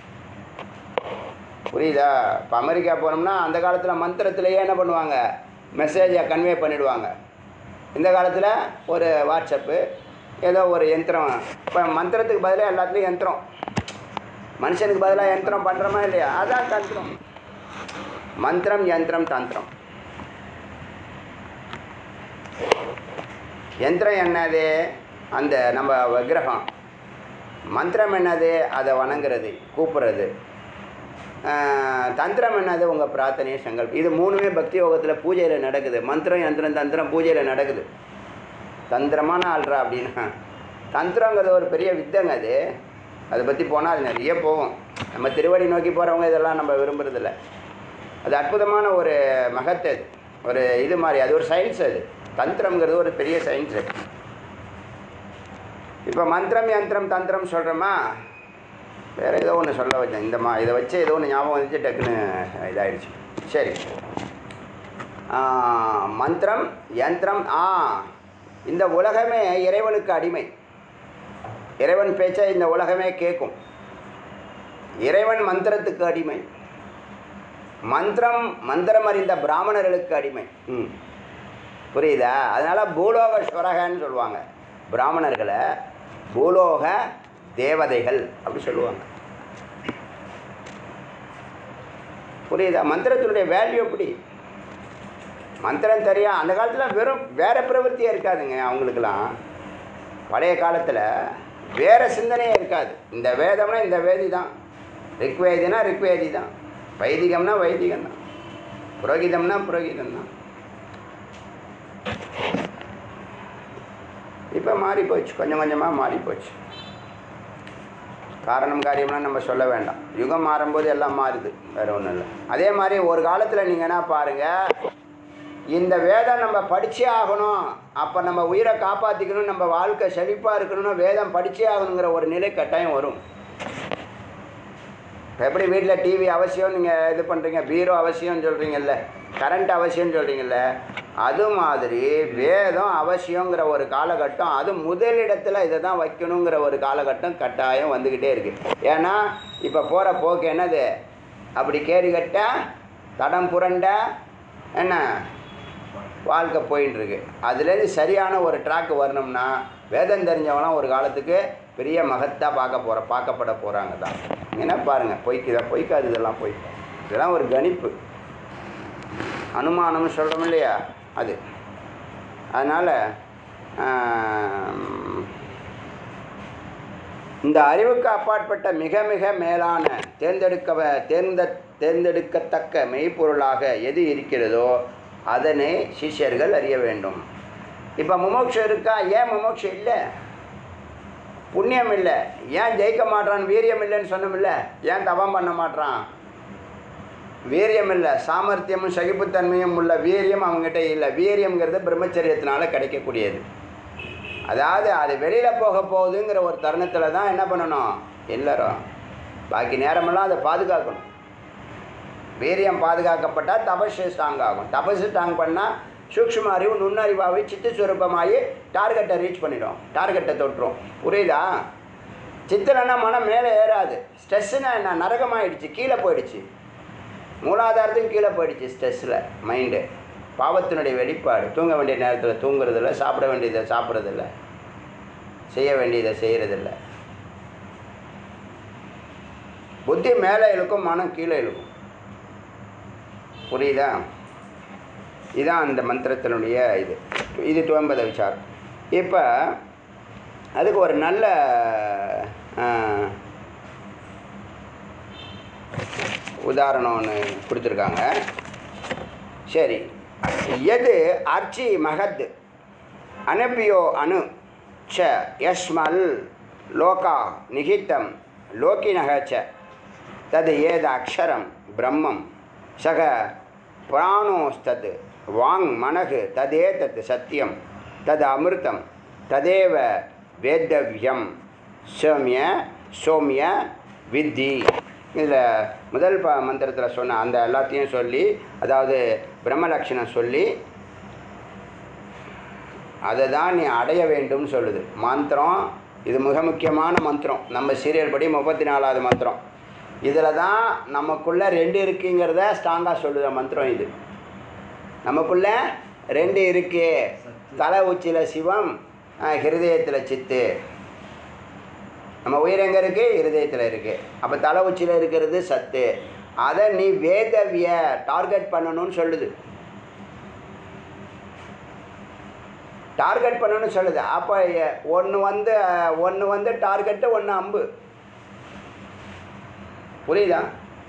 புரியுதா இப்போ அமெரிக்கா போனோம்னா அந்த காலத்தில் மந்திரத்திலேயே என்ன பண்ணுவாங்க மெசேஜை கன்வே பண்ணிடுவாங்க இந்த காலத்தில் ஒரு வாட்ஸ்அப்பு ஏதோ ஒரு யந்திரம் இப்போ மந்திரத்துக்கு பதிலாக எல்லாத்துலேயும் யந்திரம் மனுஷனுக்கு பதிலாக யந்திரம் பண்ணுறோமா இல்லையா அதான் தந்திரம் மந்திரம் யந்திரம் தந்திரம் யந்திரம் என்னது அந்த நம்ம விக்கிரகம் மந்திரம் என்னது அதை வணங்குறது கூப்பிடுறது ஆஹ், தந்திரம் என்னது உங்கள் பிரார்த்தனையை சங்கல்பம் இது மூணுமே பக்தி யோகத்தில் பூஜையில் நடக்குது மந்திரம் யந்திரம் தந்திரம் பூஜையில் நடக்குது தந்திரமான ஆள்றா அப்படின்னா தந்திரங்கிறது ஒரு பெரிய வித்தைங்க அது அதை பற்றி போனால் அது நிறைய போகும் நம்ம திருவடி நோக்கி போகிறவங்க இதெல்லாம் நம்ம விரும்புறதில்ல அது அற்புதமான ஒரு மகத்து அது ஒரு இது மாதிரி அது ஒரு சயின்ஸ் அது தந்திரம்ங்கிறது ஒரு பெரிய சயின்ஸ் அது இப்போ மந்திரம் யந்திரம் தந்திரம் சொல்கிறோமா வேறு ஏதோ ஒன்று சொல்ல வச்சேன் இந்த மா இதை வச்சு ஏதோ ஒன்று ஞாபகம் வந்துச்சு டக்குன்னு இதாயிடுச்சு சரி ஆ, மந்திரம் யந்திரம் ஆ இந்த உலகமே இறைவனுக்கு அடிமை இறைவன் பேச்சை இந்த உலகமே கேட்கும் இறைவன் மந்திரத்துக்கு அடிமை மந்திரம் மந்திரம் அறிந்த பிராமணர்களுக்கு அடிமை ம் புரியுதா அதனால் பூலோக ஸ்வரகன்னு சொல்லுவாங்க பிராமணர்களை பூலோக தேவதைகள் அப்படி சொல்லுவாங்க புரியுதா மந்திரத்தினுடைய வேல்யூ எப்படி மந்திரம் தெரியா அந்த காலத்தில் வெறும் வேறு பிரவൃத்தியே இருக்காதுங்க அவங்களுக்கெல்லாம் பழைய காலத்தில் வேறு சிந்தனையே இருக்காது இந்த வேதம்னா இந்த வேதி தான் ரிக்வேதினா ரிக்வேதி தான் வைதிகம்னா வைதிகம் தான் புரோகிதம்னா புரோகிதம் தான் இப்போ மாறி போச்சு கொஞ்சம் கொஞ்சமாக மாறி போச்சு காரணம் காரியம்லாம் நம்ம சொல்ல வேண்டாம் யுகம் மாறும்போது எல்லாம் மாறுது வேறு ஒன்றும் இல்லை அதே மாதிரி ஒரு காலத்தில் நீங்கள் என்ன பாருங்கள் இந்த வேதம் நம்ம படிச்சே ஆகணும் அப்போ நம்ம உயிரை காப்பாற்றிக்கணும் நம்ம வாழ்க்கை செழிப்பாக இருக்கணும்னா வேதம் படிச்சே ஆகணுங்கிற ஒரு நிலை கட்டாயம் வரும் இப்போ எப்படி வீட்டில் டிவி அவசியம் நீங்கள் இது பண்ணுறீங்க பீரோ அவசியம்னு சொல்கிறீங்கல்ல கரண்ட் அவசியம்னு சொல்கிறீங்கல்ல அது மாதிரி வேதம் அவசியங்கிற ஒரு காலகட்டம் அது முதலிடத்தில் இதை தான் வைக்கணுங்கிற ஒரு காலகட்டம் கட்டாயம் வந்துக்கிட்டே இருக்குது ஏன்னா இப்போ போகிற போக்கு என்னது அப்படி கேரி கட்ட தடம் புரண்ட என்ன வாழ்க்கை போயின்னு இருக்கு அதுலேருந்து சரியான ஒரு ட்ராக் வரணும்னா வேதம் தெரிஞ்சவங்களாம் ஒரு காலத்துக்கு பெரிய மகத்தா பார்க்க போகிற பார்க்கப்பட போகிறாங்க தான் என்ன பாருங்கள் பொய்க்குதா பொய்க்காது இதெல்லாம் பொய் இதெல்லாம் ஒரு கணிப்பு அனுமானம்னு சொல்கிறோம் இல்லையா அது அதனால் இந்த அறிவுக்கு அப்பாற்பட்ட மிக மிக மேலான தேர்ந்தெடுக்க தேர்ந்த தேர்ந்தெடுக்கத்தக்க மெய்ப்பொருளாக எது இருக்கிறதோ அதனை சிஷ்யர்கள் அறிய வேண்டும் இப்போ முமோட்சம் இருக்கா ஏன் முமோட்சம் இல்லை புண்ணியம் இல்லை ஏன் ஜெயிக்க மாட்றான் வீரியம் இல்லைன்னு சொன்னோமில்ல ஏன் தவம் பண்ண மாட்றான் வீரியம் இல்லை சாமர்த்தியமும் சகிப்புத்தன்மையும் உள்ள வீரியம் அவங்ககிட்ட இல்லை வீரியம்ங்கிறது பிரம்மச்சரியத்தினால கிடைக்கக்கூடியது அதாவது அது வெளியில் போக போகுதுங்கிற ஒரு தருணத்தில் தான் என்ன பண்ணணும் எல்லாரும் பாக்கி நேரமெல்லாம் அதை பாதுகாக்கணும் வீரியம் பாதுகாக்கப்பட்டால் தபஸு ஸ்ட்ராங் ஆகும் தபஸு ஸ்ட்ராங் பண்ணால் சூக்ஷ்ம அறிவு நுண்ணறிவாகி சித்து சுரூபமாகி டார்கெட்டை ரீச் பண்ணிடும் டார்கெட்டை தொட்டுரும் புரியுதா சித்திரன்னா மனம் மேலே ஏறாது ஸ்ட்ரெஸ்ஸுனா என்ன நரகமாயிடுச்சு கீழே போயிடுச்சு மூலாதாரத்துக்கும் கீழே போயிடுச்சு ஸ்ட்ரெஸ்ஸில் மைண்டு பாவத்தினுடைய வெளிப்பாடு தூங்க வேண்டிய நேரத்தில் தூங்குறதில்ல சாப்பிட வேண்டியதை சாப்பிட்றதில்ல செய்ய வேண்டியதை செய்கிறதில்ல புத்தி மேலே இழுக்கும் மனம் கீழே இழுக்கும் புரியுதா இதுதான் அந்த மந்திரத்தினுடைய இது இது துவம்பத விசாரம் இப்போ அதுக்கு ஒரு நல்ல ஆ, உதாரணம் ஒன்று கொடுத்துருக்காங்க சரி எது அர்ச்சி மகத் அனபியோ அணு ச யஸ்மல் லோகா நிகித்தம் லோகினக ச தது ஏத அக்ஷரம் பிரம்மம் சக பிராணோஸ்தத் வாங் மனகு ததேதத் சத்தியம் தது அமிர்தம் ததேவ வேத்தவ்யம் சோமிய சோமிய வித்தி இதில் முதல் ப மந்திரத்தில் சொன்ன அந்த எல்லாத்தையும் சொல்லி அதாவது பிரம்மலட்சணம் சொல்லி அதை தான் நீ அடைய வேண்டும்னு சொல்லுது மந்திரம் இது மிக முக்கியமான மந்திரம் நம்ம சீரியல் படி முப்பத்தி நாலாவது மந்திரம் இதில் தான் நமக்குள்ளே ரெண்டு இருக்குங்கிறத ஸ்ட்ராங்காக சொல்லுத மந்திரம் இது நமக்குள்ளே ரெண்டு இருக்கு தலை உச்சியில் சிவம் ஹிருதயத்தில் சித்து நம்ம உயிர் எங்கே இருக்குது இருதயத்தில் இருக்குது அப்போ தலை உச்சியில் இருக்கிறது சத்து அதை நீ வேதவிய டார்கெட் பண்ணணும்னு சொல்லுது டார்கெட் பண்ணணும்னு சொல்லுது அப்போ ஒன்று வந்து ஒன்று வந்து டார்கெட்டு ஒன்று அம்பு புரியுதா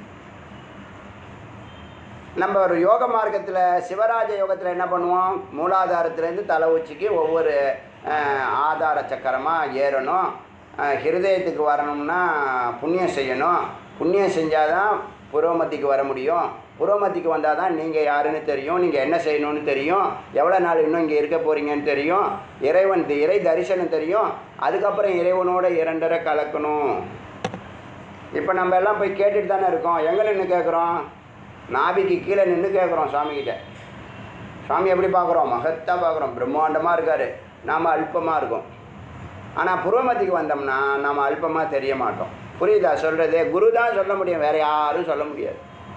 நம்ம ஒரு யோக மார்க்கத்தில் சிவராஜ யோகத்தில் என்ன பண்ணுவோம் மூலாதாரத்துலேருந்து தலை உச்சிக்கு ஒவ்வொரு அஹ், ஆதார சக்கரமாக ஏறணும் அஹ், ஹிருதயத்துக்கு வரணும்னா புண்ணியம் செய்யணும் புண்ணியம் செஞ்சால் தான் புரோமத்திக்கு வர முடியும் புரோமத்திக்கு வந்தால் தான் நீங்கள் யாருன்னு தெரியும் நீங்கள் என்ன செய்யணும்னு தெரியும் எவ்வளோ நாள் இன்னும் இங்கே இருக்க போகிறீங்கன்னு தெரியும் இறைவன் இறை தரிசனம் தெரியும் அதுக்கப்புறம் இறைவனோட இரண்டரை கலக்கணும் இப்போ நம்ம எல்லாம் போய் கேட்டுட்டு தானே இருக்கோம் எங்கே நின்று கேட்குறோம் நாபிக்கு கீழே நின்று கேட்குறோம் சாமிக்கிட்ட சாமி எப்படி பார்க்குறோம் மகத்தாக பார்க்குறோம் பிரம்மாண்டமாக இருக்கார் நாம் அல்பமாக இருக்கோம் ஆனால் புருவமத்திக்கு வந்தோம்னா நம்ம அல்பமாக தெரிய மாட்டோம் புரியுதா சொல்கிறது குரு தான் சொல்ல முடியும் வேறு யாரும் சொல்ல முடியாது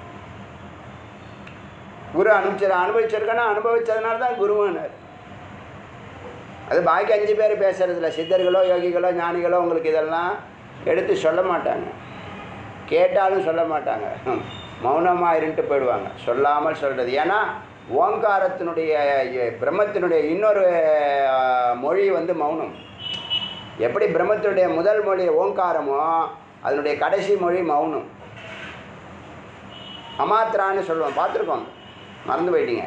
குரு அனுப்பிச்சிரு அனுபவிச்சிருக்கேன்னா அனுபவிச்சதுனால தான் குருவானார் அது பாக்கி அஞ்சு பேர் பேசுறதில்ல சித்தர்களோ யோகிகளோ ஞானிகளோ உங்களுக்கு இதெல்லாம் எடுத்து சொல்ல மாட்டாங்க கேட்டாலும் சொல்ல மாட்டாங்க மௌனமாக இருந்துட்டு போயிடுவாங்க சொல்லாமல் சொல்கிறது ஏன்னா ஓங்காரத்தினுடைய எ- பிரம்மத்தினுடைய இன்னொரு அஹ், மொழி வந்து மௌனம் எப்படி பிரம்மத்தினுடைய முதல் மொழி ஓங்காரமோ அதனுடைய கடைசி மொழி மௌனம் அமாத்திரான்னு சொல்லுவோம் பார்த்துருக்கோம் மறந்து போயிட்டீங்க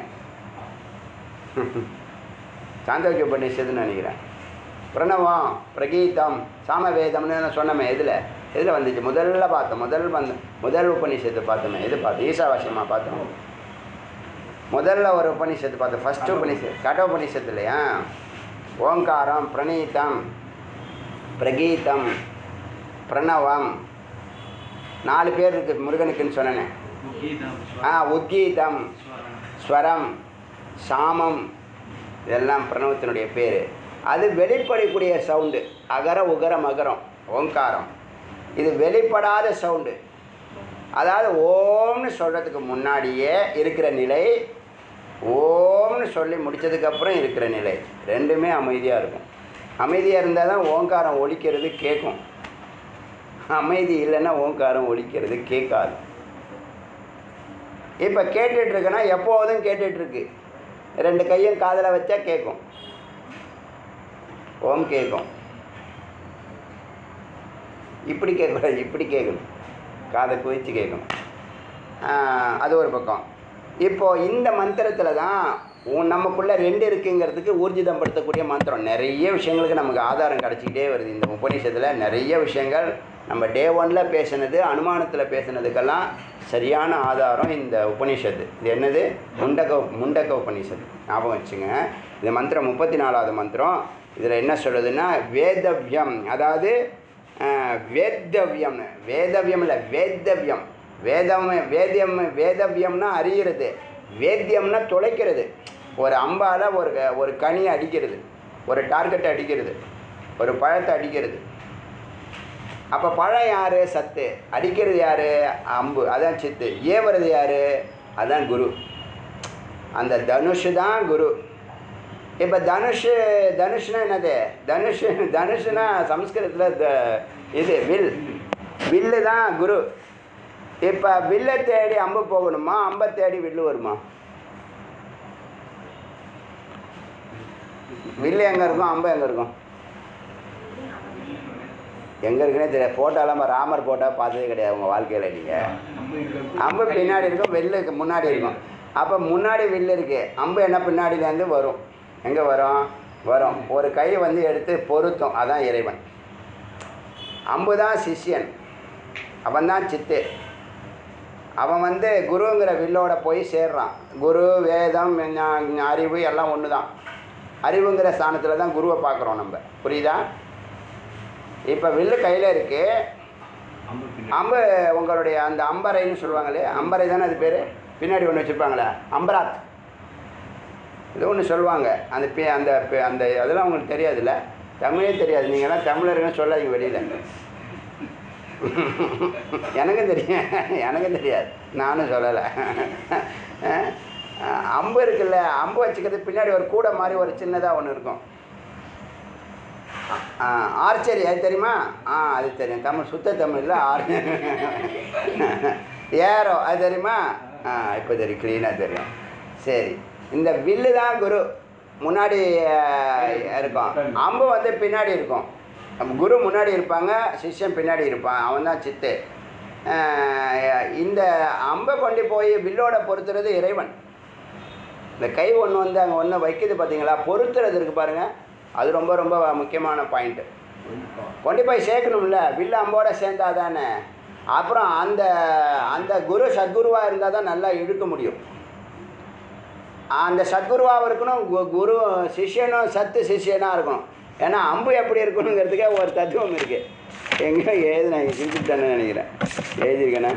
சாந்தோக்கிய உபநிஷத்துன்னு நினைக்கிறேன் பிரணவம் பிரகீதம் சாமவேதம்னு நான் சொன்னமே எதில் எதில் வந்துச்சு முதல்ல பார்த்தோம் முதல் வந்து முதல் உபநிஷத்து பார்த்தோமே எது பார்த்தோம் ஈசாவாசியமா பார்த்தோம் முதல்ல ஒரு உபநிஷத்து பார்த்தோம் ஃபஸ்ட்டு உபநிஷத்து கட உபநிஷத்து இல்லையா ஓங்காரம் பிரணீதம் பிரகீதம் பிரணவம் நாலு பேர் இருக்குது முருகனுக்குன்னு சொன்னேனே ஆ உத்கீதம் ஸ்வரம் சாமம் இதெல்லாம் பிரணவத்தினுடைய பேர் அது வெளிப்படக்கூடிய சவுண்டு அகர உகர மகரம் ஓங்காரம் இது வெளிப்படாத சவுண்டு அதாவது ஓம்னு சொல்கிறதுக்கு முன்னாடியே இருக்கிற நிலை ஓம்னு சொல்லி முடித்ததுக்கப்புறம் இருக்கிற நிலை ரெண்டுமே அமைதியாக இருக்கும் அமைதியாக இருந்தால் தான் ஓங்காரம் ஒலிக்கிறது கேட்கும் அமைதி இல்லைன்னா ஓங்காரம் ஒலிக்கிறது கேட்காது இப்போ கேட்டுட்ருக்குன்னா எப்போதும் கேட்டுட்ருக்கு ரெண்டு கையும் காதில் வச்சா கேட்கும் ஓம் கேட்கும் இப்படி கேட்கக்கூடாது இப்படி கேட்கணும் காதை குவிச்சு கேட்கணும் ஆஹ், அது ஒரு பக்கம் இப்போது இந்த மந்திரத்தில் தான் உன் நமக்குள்ளே ரெண்டு இருக்குங்கிறதுக்கு ஊர்ஜிதம் படுத்தக்கூடிய மந்திரம் நிறைய விஷயங்களுக்கு நமக்கு ஆதாரம் கிடச்சிக்கிட்டே வருது இந்த உபநிஷத்தில் நிறைய விஷயங்கள் நம்ம டே ஒனில் பேசினது அனுமானத்தில் பேசினதுக்கெல்லாம் சரியான ஆதாரம் இந்த உபநிஷத்து இது என்னது முண்டக முண்டக உபநிஷத்து ஞாபகம் வச்சுங்க இந்த மந்திரம் முப்பத்தி நாலாவது மந்திரம் இதில் என்ன சொல்லுதுன்னா வேதவ்யம் அதாவது ஆஹ், வேதவ்யம்னு வேதவ்யம் இல்லை வேதவ்யம் வேதம் வேதியம் வேதவ்யம்னா அறிகிறது வேத்தியம்னா தொலைக்கிறது ஒரு அம்பால் ஒரு க- ஒரு கனியை அடிக்கிறது ஒரு டார்கெட்டை அடிக்கிறது ஒரு பழத்தை அடிக்கிறது அப்போ பழம் யார் சத்து அடிக்கிறது யார் அம்பு அதான் சித்து ஏவுறது யார் அதான் குரு அந்த தனுஷு தான் குரு இப்போ தனுஷ் தனுஷ்னா என்னது தனுஷ் தனுஷ்னா சம்ஸ்கிருதத்தில் த இது வில் வில்லு தான் குரு இப்போ வில்லை தேடி அம்பு போகணுமா அம்பை தேடி வில்லு வருமா வில்லு எங்கே இருக்கும் அம்பு எங்கே இருக்கும் எங்கே இருக்குன்னே தெரியாது ஃபோட்டோலாம் ராமர் ஃபோட்டோ பார்த்ததே கிடையாது உங்கள் வாழ்க்கையில் நீங்கள் அம்பு பின்னாடி இருக்கும் வில்லுக்கு முன்னாடி இருக்கும் அப்போ முன்னாடி வில்லு இருக்குது அம்பு என்ன பின்னாடியிலேருந்து வரும் எங்கே வரும் வரும் ஒரு கை வந்து எடுத்து பொருத்தும் அதான் இறைவன் அம்பு தான் சிஷ்யன் அவன் தான் சித்து அவன் வந்து குருங்கிற வில்லோட போய் சேர்றான் குரு வேதம் ஞா- அறிவு எல்லாம் ஒன்று தான் அறிவுங்கிற ஸ்தானத்தில் தான் குருவை பார்க்குறோம் நம்ம புரியுதா இப்போ வில்லு கையில் இருக்குது அம்பு உங்களுடைய அந்த அம்பரைன்னு சொல்லுவாங்களே அம்பரை தானே அது பேர் பின்னாடி ஒன்று வச்சுருப்பாங்களே அம்பராத் இது ஒன்று சொல்லுவாங்க அந்த பே அந்த பே- அந்த அதெல்லாம் உங்களுக்கு தெரியாதுல்ல தமிழே தெரியாது நீங்கள்லாம் தமிழர்னு சொல்லாதீங்க வெளியில் எனக்கும் தெரியும் எனக்கும் தெரியாது நானும் சொல்லலை அஹ், அம்பு இருக்குல்ல அம்பு வச்சுக்கிறது பின்னாடி ஒரு கூடை மாதிரி ஒரு சின்னதாக ஒன்று இருக்கும் ஆர்ச்சரி அது தெரியுமா ஆ அது தெரியும் தமிழ் சுத்த தமிழில் ஆர் ஏரோ அது தெரியுமா ஆ இப்போ தெரியும் க்ளீனாக தெரியும் சரி இந்த வில்லு தான் குரு முன்னாடி அஹ், இருக்கும் அம்பு வந்து பின்னாடி இருக்கும் நம்ம குரு முன்னாடி இருப்பாங்க சிஷ்யன் பின்னாடி இருப்பான் அவன் தான் சித்து அஹ், இந்த அம்பை கொண்டு போய் வில்லோட பொறுத்துறது இறைவன் இந்த கை ஒன்று வந்து அங்கே ஒன்று வைக்குது பார்த்தீங்களா பொறுத்துறது இருக்கு பாருங்கள் அது ரொம்ப ரொம்ப முக்கியமான பாயிண்ட்டு கொண்டு போய் சேர்க்கணும்ல வில்லு அம்போட சேர்ந்தா தானே அப்புறம் அந்த அந்த குரு சத்குருவாக இருந்தால் தான் நல்லா இழுக்க முடியும் அந்த சத்குருவாக இருக்கணும் கு- குரு சிஷ்யனும் சத்து சிஷ்யனாக இருக்கணும் ஏன்னா அம்பு எப்படி இருக்கணுங்கிறதுக்கே ஒரு தத்துவம் இருக்குது எங்கே எழுது நான் கிழிச்சுட்டேன்னு நினைக்கிறேன் எழுதியிருக்கேனே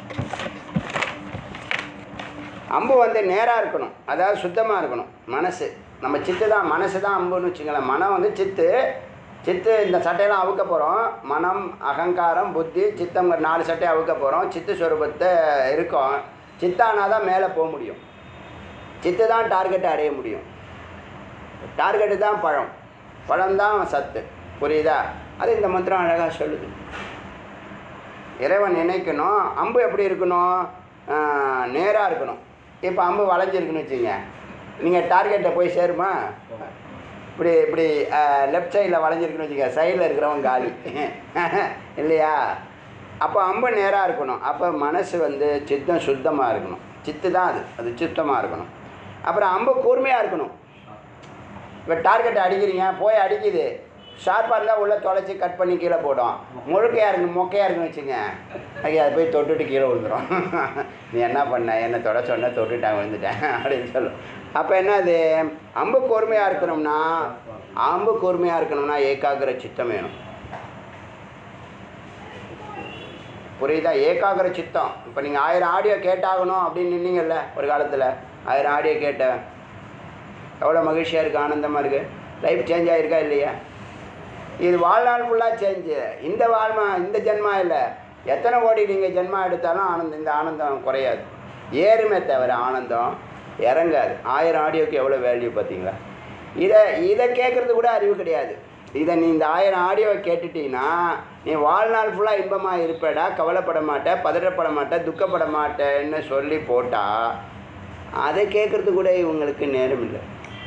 அம்பு வந்து நேராக இருக்கணும் அதாவது சுத்தமாக இருக்கணும் மனசு நம்ம சித்து தான் மனசு தான் அம்புன்னு வச்சுங்களேன் மனம் வந்து சித்து சித்து இந்த சட்டையெல்லாம் அவுக்க போகிறோம் மனம் அகங்காரம் புத்தி சித்தம் நாலு சட்டையை அவுக்க போகிறோம் சித்து ஸ்வரூபத்தை இருக்கும் சித்தானா தான் மேலே போக முடியும் சித்து தான் டார்கெட்டை அடைய முடியும் டார்கெட்டு தான் பழம் பழம் தான் சத்து புரியுதா அது இந்த மந்திரம் அழகாக சொல்லுது இறைவன் நினைக்கணும் அம்பு எப்படி இருக்கணும் நேராக இருக்கணும் இப்போ அம்பு வளைஞ்சிருக்குன்னு வச்சுங்க நீங்கள் டார்கெட்டை போய் சேருமா இப்படி இப்படி லெஃப்ட் சைடில் வளைஞ்சிருக்குன்னு வச்சுக்க சைடில் இருக்கிறவன் காலி இல்லையா அப்போ அம்பு நேராக இருக்கணும் அப்போ மனசு வந்து சித்தம் சுத்தமாக இருக்கணும் சித்து தான் அது அது சுத்தமாக இருக்கணும் அப்புறம் அம்பு கூர்மையாக இருக்கணும் இப்போ டார்கெட் அடிக்கிறீங்க போய் அடிக்குது ஷார்ப்பாக இருந்தால் உள்ளே தொலைச்சி கட் பண்ணி கீழே போடும் முழுக்கையாக இருக்கணும் மொக்கையாக இருக்குன்னு வச்சுங்க ஐயா அதை போய் தொட்டுட்டு கீழே விழுந்துரும் நீ என்ன பண்ண என்ன தொட சொன்ன தொட்டுட்டேன் விழுந்துட்டேன் அப்படின்னு சொல்லும் அப்போ என்ன அது அம்பு கூர்மையாக இருக்கணும்னா அம்பு கூர்மையாக இருக்கணும்னா ஏகாகிர சித்தம் வேணும் புரியுதா ஏகாகிர சித்தம் இப்போ நீங்கள் ஆயிரம் ஆடியோ கேட்டாகணும் அப்படின்னு நின்னீங்கல்ல ஒரு காலத்தில் ஆயிரம் ஆடியோ கேட்டேன் எவ்வளோ மகிழ்ச்சியாக இருக்குது ஆனந்தமாக இருக்குது லைஃப் சேஞ்ச் ஆகிருக்கா இல்லையா இது வாழ்நாள் ஃபுல்லாக சேஞ்சு இந்த வாழ்மா இந்த ஜென்மா இல்லை எத்தனை கோடி நீங்கள் ஜென்மா எடுத்தாலும் ஆனந்தம் இந்த ஆனந்தம் குறையாது ஏறுமே தவிர ஆனந்தம் இறங்காது ஆயிரம் ஆடியோக்கு எவ்வளோ வேல்யூ பார்த்தீங்களா இதை இதை கேட்குறது கூட அறிவு கிடையாது இதை நீ இந்த ஆயிரம் ஆடியோவை கேட்டுட்டீங்கன்னா நீ வாழ்நாள் ஃபுல்லாக இன்பமாக இருப்படா கவலைப்பட மாட்ட பதறப்பட மாட்ட துக்கப்பட மாட்டேன்னு சொல்லி போட்டால் அதை கேட்குறது கூட இவங்களுக்கு நேரம் இல்லை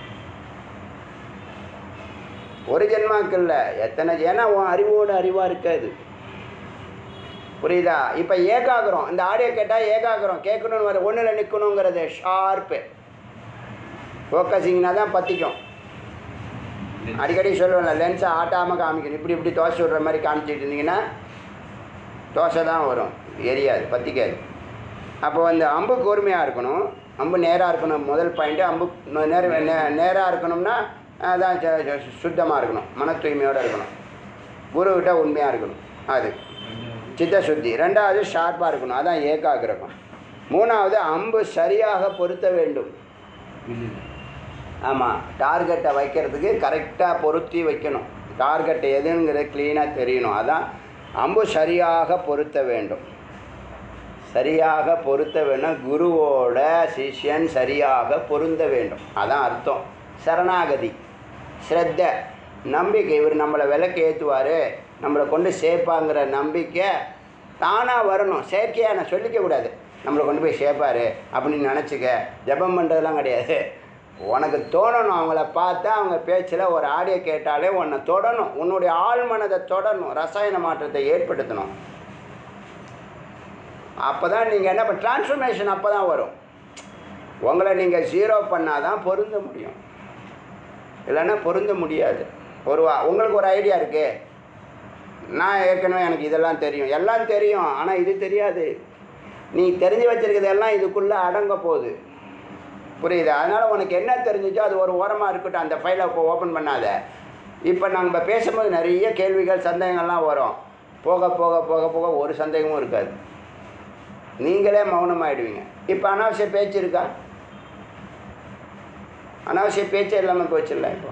ஒரு ஜென்மாக்கள்ல எத்தனை ஏன்னா உன் அறிவோடு அறிவாக இருக்காது புரியுதா இப்போ ஏகாகிரம் இந்த ஆடியோ கேட்டால் ஏகாகிரம் கேட்கணும்னு வர ஒன்றில் நிற்கணுங்கிறது ஷார்ப்பு ஃபோக்கஸிங்னா தான் பற்றிக்கும் அடிக்கடி சொல்லுவேன்ல லென்ஸை ஆட்டாமல் காமிக்கணும் இப்படி இப்படி தோசை விடுற மாதிரி காமிச்சிட்டு இருந்தீங்கன்னா தோசை தான் வரும் எரியாது பற்றிக்காது அப்போ வந்து அம்பு கூர்மையாக இருக்கணும் அம்பு நேராக இருக்கணும் முதல் பாயிண்ட்டு அம்பு நேர நேராக இருக்கணும்னா அதான் சுத்தமாக இருக்கணும் மன தூய்மையோடு இருக்கணும் குருக்கிட்ட உண்மையாக இருக்கணும் அது சித்த சுத்தி ரெண்டாவது ஷார்ப்பாக இருக்கணும் அதான் ஏகாகிரகம் மூணாவது அம்பு சரியாக பொருத்த வேண்டும் ஆமாம் டார்கெட்டை வைக்கிறதுக்கு கரெக்டாக பொருத்தி வைக்கணும் டார்கெட் எதுங்கிறது க்ளீனாக தெரியணும் அதான் அம்பு சரியாக பொருத்த வேண்டும் சரியாக பொருத்த வேணும் குருவோட சிஷ்யன் சரியாக பொருந்த வேண்டும் அதான் அர்த்தம் சரணாகதி ஸ்ரத்த நம்பிக்கை இவர் நம்மளை விளக்கு ஏற்றுவார் நம்மளை கொண்டு சேர்ப்பாங்கிற நம்பிக்கை தானாக வரணும் செயற்கையாக நான் சொல்லிக்க கூடாது நம்மளை கொண்டு போய் சேர்ப்பார் அப்படின்னு நினச்சிக்க ஜெபம் பண்ணுறதுலாம் கிடையாது உனக்கு தோணணும் அவங்கள பார்த்தா அவங்க பேச்சில் ஒரு ஆடியோ கேட்டாலே உன்னை தொடணும் உன்னுடைய ஆள் மனதை தொடணும் ரசாயன மாற்றத்தை ஏற்படுத்தணும் அப்போ தான் நீங்கள் என்ன பண்ண டிரான்ஸ்ஃபர்மேஷன் அப்போ தான் வரும் உங்களை நீங்கள் ஜீரோ பண்ணால் தான் பொருந்த முடியும் இல்லைன்னா பொருந்த முடியாது ஒரு வா- உங்களுக்கு ஒரு ஐடியா இருக்கு நான் ஏற்கனவே எனக்கு இதெல்லாம் தெரியும் எல்லாம் தெரியும் ஆனால் இது தெரியாது நீ தெரிஞ்சு வச்சிருக்கிறதெல்லாம் இதுக்குள்ளே அடங்க போகுது புரியுது அதனால் உனக்கு என்ன தெரிஞ்சுச்சோ அது ஒரு ஓரமாக இருக்கட்டும் அந்த ஃபைலை இப்போ ஓப்பன் பண்ணாத இப்போ நம்ம பேசும்போது நிறைய கேள்விகள் சந்தேகங்கள்லாம் வரும் போக போக போக போக ஒரு சந்தேகமும் இருக்காது நீங்களே மௌனமாயிடுவீங்க இப்போ அனாவசிய பேச்சு இருக்கா அனாவசிய பேச்சே இல்லாமல் போச்சுல்ல இப்போ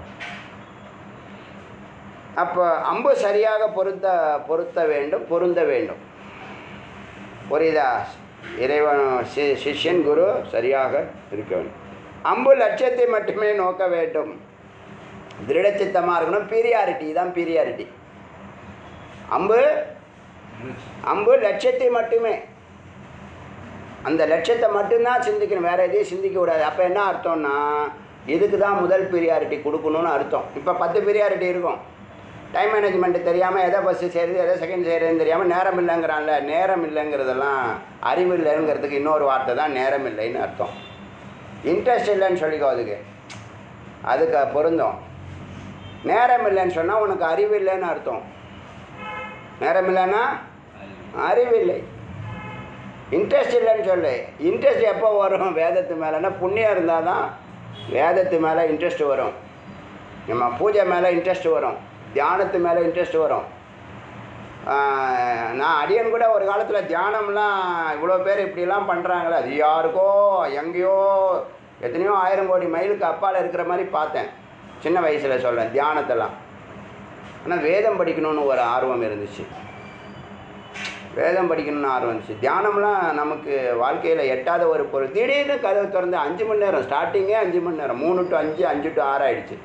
அப்போ அம்பு சரியாக பொருத்த பொருத்த வேண்டும் பொருந்த வேண்டும் புரியுதா இறைவன் சி- சிஷ்யன் குரு சரியாக இருக்க வேண்டும் அம்பு லட்சியத்தை மட்டுமே நோக்க வேண்டும் திருடச்சித்தமாக இருக்கணும் பீரியாரிட்டி தான் பீரியாரிட்டி அம்பு அம்பு லட்சியத்தை மட்டுமே அந்த லட்சியத்தை மட்டும்தான் சிந்திக்கணும் வேறு எதையும் சிந்திக்க கூடாது அப்போ என்ன அர்த்தம்னா இதுக்கு தான் முதல் பீரியாரிட்டி கொடுக்கணும்னு அர்த்தம் இப்போ பத்து பீரியாரிட்டி இருக்கும் டைம் மேனேஜ்மெண்ட் தெரியாமல் எதை ஃபஸ்ட்டு செய்கிறது எதை செகண்ட் செய்கிறதுன்னு தெரியாமல் நேரம் இல்லைங்கிறான்ல நேரம் இல்லைங்கிறதெல்லாம் அறிவு இல்லைங்கிறதுக்கு இன்னொரு வார்த்தை தான் நேரம் இல்லைன்னு அர்த்தம் இன்ட்ரெஸ்ட் இல்லைன்னு சொல்லிக்கோ அதுக்கு அதுக்கு பொருந்தும் நேரம் இல்லைன்னு சொன்னால் உனக்கு அறிவு இல்லைன்னு அர்த்தம் நேரம் இல்லைன்னா அறிவில்லை இன்ட்ரெஸ்ட் இல்லைன்னு சொல்லு இன்ட்ரெஸ்ட் எப்போ வரும் வேதத்து மேலேன்னா புண்ணியம் இருந்தால் தான் வேதத்து மேலே இன்ட்ரெஸ்ட் வரும் நம்ம பூஜை மேலே இன்ட்ரெஸ்ட் வரும் தியானத்து மேலே இன்ட்ரெஸ்ட் வரும் ஆஹ் நான் அடியன் கூட ஒரு காலத்தில் தியானம்லாம் இவ்வளோ பேர் இப்படிலாம் பண்ணுறாங்களே அது யாருக்கோ எங்கேயோ எத்தனையோ ஆயிரம் கோடி மைலுக்கு அப்பால் இருக்கிற மாதிரி பார்த்தேன் சின்ன வயசில் சொல்கிறேன் தியானத்தெல்லாம் ஆனால் வேதம் படிக்கணும்னு ஒரு ஆர்வம் இருந்துச்சு வேதம் படிக்கணும்னு ஆர்வம் இருந்துச்சு தியானம்லாம் நமக்கு வாழ்க்கையில் எட்டாத ஒரு பொருள் திடீர்னு கதவை திறந்து அஞ்சு மணி நேரம் ஸ்டார்டிங்கே அஞ்சு மணி நேரம் மூணு டு அஞ்சு அஞ்சு டு ஆறு ஆயிடுச்சு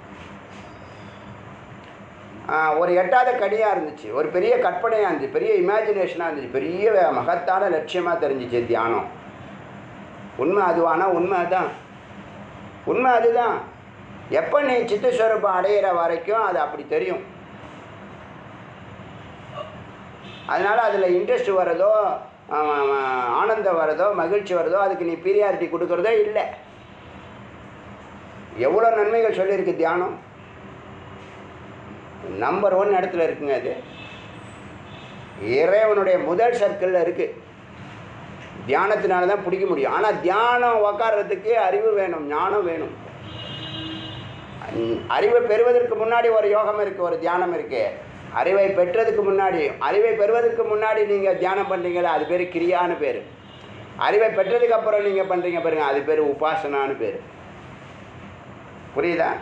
ஆஹ் ஒரு எட்டாத கடியாக இருந்துச்சு ஒரு பெரிய கற்பனையாக இருந்துச்சு பெரிய இமேஜினேஷனாக இருந்துச்சு பெரிய வே- மகத்தான லட்சியமாக தெரிஞ்சிச்சு தியானம் உண்மை அதுவானா உண்மை அதுதான் உண்மை அதுதான் எப்போ நீ சித்தஸ்வரூபம் அடையிற வரைக்கும் அது அப்படி தெரியும் அதனால் அதில் இன்ட்ரெஸ்ட் வரதோ ஆ- ஆ- ஆனந்தம் வரதோ மகிழ்ச்சி வரதோ அதுக்கு நீ பீரியாரிட்டி கொடுக்குறதோ இல்லை எவ்வளோ நன்மைகள் சொல்லியிருக்கு தியானம் நம்பர் ஒன் இடத்துல இருக்குங்க அது இறைவனுடைய முதல் சர்க்கிளில் இருக்குது தியானத்தினால தான் பிடிக்க முடியும் ஆனால் தியானம் உக்காடுறதுக்கு அறிவு வேணும் ஞானம் வேணும் அந்- அறிவை பெறுவதற்கு முன்னாடி ஒரு யோகம் இருக்குது ஒரு தியானம் இருக்குது அறிவை பெற்றதுக்கு முன்னாடி அறிவை பெறுவதற்கு முன்னாடி நீங்கள் தியானம் பண்ணுறீங்களா அது பேர் கிரியான்னு பேர் அறிவை பெற்றதுக்கு அப்புறம் நீங்கள் பண்ணுறீங்க பாருங்க அது பேர் உபாசனான்னு பேர் புரியுதா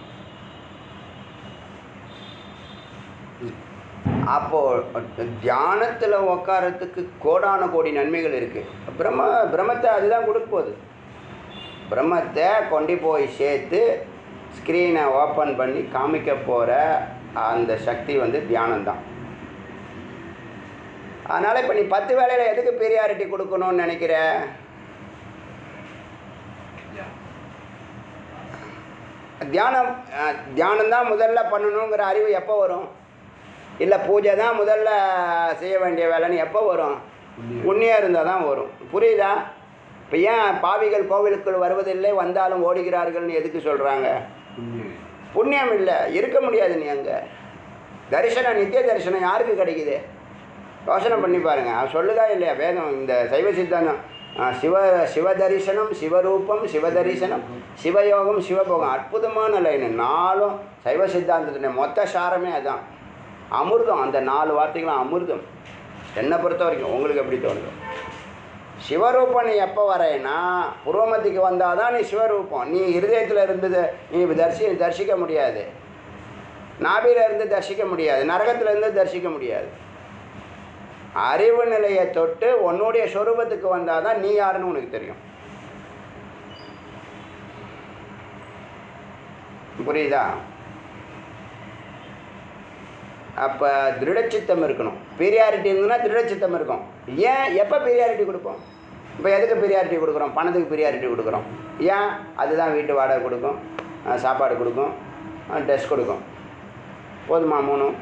அப்போது தியானத்தில் உக்காரத்துக்கு கோடான கோடி நன்மைகள் இருக்குது பிரம்ம பிரம்மத்தை அதுதான் கொடுக்க போகுது பிரம்மத்தை கொண்டு போய் சேர்த்து ஸ்க்ரீனை ஓப்பன் பண்ணி காமிக்க போகிற அந்த சக்தி வந்து தியானம்தான் அதனால் இப்போ நீ பத்து வேலையில் எதுக்கு பெரியாரிட்டி கொடுக்கணும்னு நினைக்கிற தியானம் அஹ், தியானம் தான் முதல்ல பண்ணணுங்கிற அறிவு எப்போ வரும் இல்லை பூஜை தான் முதல்ல செய்ய வேண்டிய வேலைன்னு எப்போ வரும் புண்ணியம் இருந்தால் தான் வரும் புரியுதா இப்போ ஏன் பாவிகள் கோவிலுக்குள் வருவதில்லை வந்தாலும் ஓடுகிறார்கள்னு எதுக்கு சொல்கிறாங்க புண்ணியம் இல்லை இருக்க முடியாது நீ அங்கே தரிசனம் நித்திய தரிசனம் யாருக்கு கிடைக்குது யோசனை பண்ணி பாருங்க அவன் சொல்லுதா இல்லையா வேதம் இந்த சைவ சித்தாந்தம் ஆ, சிவ சிவ தரிசனம் சிவரூபம் சிவ தரிசனம் சிவயோகம் சிவபோகம் அற்புதமான லைனு நாளும் சைவ சித்தாந்தத்தினுடைய மொத்த சாரமே அதான் அமிர்தம் அந்த நாலு வார்த்தைகளும் அமிர்தம் என்னை பொறுத்த வரைக்கும் உங்களுக்கு எப்படி தோணுது சிவரூபம் நீ எப்போ வரேன்னா புருவமத்திக்கு வந்தால் தான் நீ சிவரூபம் நீ இருதயத்தில் இருந்தது நீ தரிசி தரிசிக்க முடியாது நாபியில இருந்து தரிசிக்க முடியாது நரகத்துல இருந்து தரிசிக்க முடியாது அறிவு நிலையை தொட்டு உன்னுடைய சொரூபத்துக்கு வந்தால் தான் நீ யாருன்னு உனக்கு தெரியும் புரியுதா அப்போ திருடச்சித்தம் இருக்கணும் பீரியாரிட்டி இருந்ததுன்னா திருடச்சித்தம் இருக்கும் ஏன் எப்போ பீரியாரிட்டி கொடுப்போம் இப்போ எதுக்கு பீரியாரிட்டி கொடுக்குறோம் பணத்துக்கு பீரியாரிட்டி கொடுக்குறோம் ஏன் அதுதான் வீட்டு வாடகை கொடுக்கும் அஹ் சாப்பாடு கொடுக்கும் ட்ரெஸ் கொடுக்கும் போதுமா மூணும்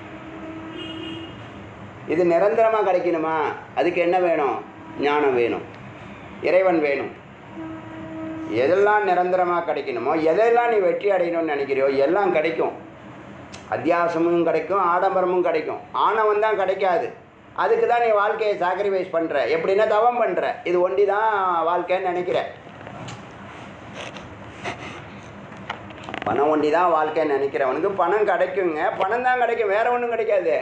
இது நிரந்தரமாக கிடைக்கணுமா அதுக்கு என்ன வேணும் ஞானம் வேணும் இறைவன் வேணும் எதெல்லாம் நிரந்தரமாக கிடைக்கணுமோ எதெல்லாம் நீ வெற்றி அடையணும்னு நினைக்கிறியோ எல்லாம் கிடைக்கும் அத்தியாவசமும் கிடைக்கும் ஆடம்பரமும் கிடைக்கும் ஆணவம் தான் கிடைக்காது அதுக்கு தான் நீ வாழ்க்கையை சாக்ரிஃபைஸ் பண்ணுற எப்படின்னா தவம் பண்ணுற இது ஒண்டி தான் வாழ்க்கைன்னு நினைக்கிற பணம் ஒண்டி தான் வாழ்க்கைன்னு நினைக்கிறவனுக்கு பணம் கிடைக்குங்க பணம் தான் கிடைக்கும் வேற ஒன்றும் கிடைக்காது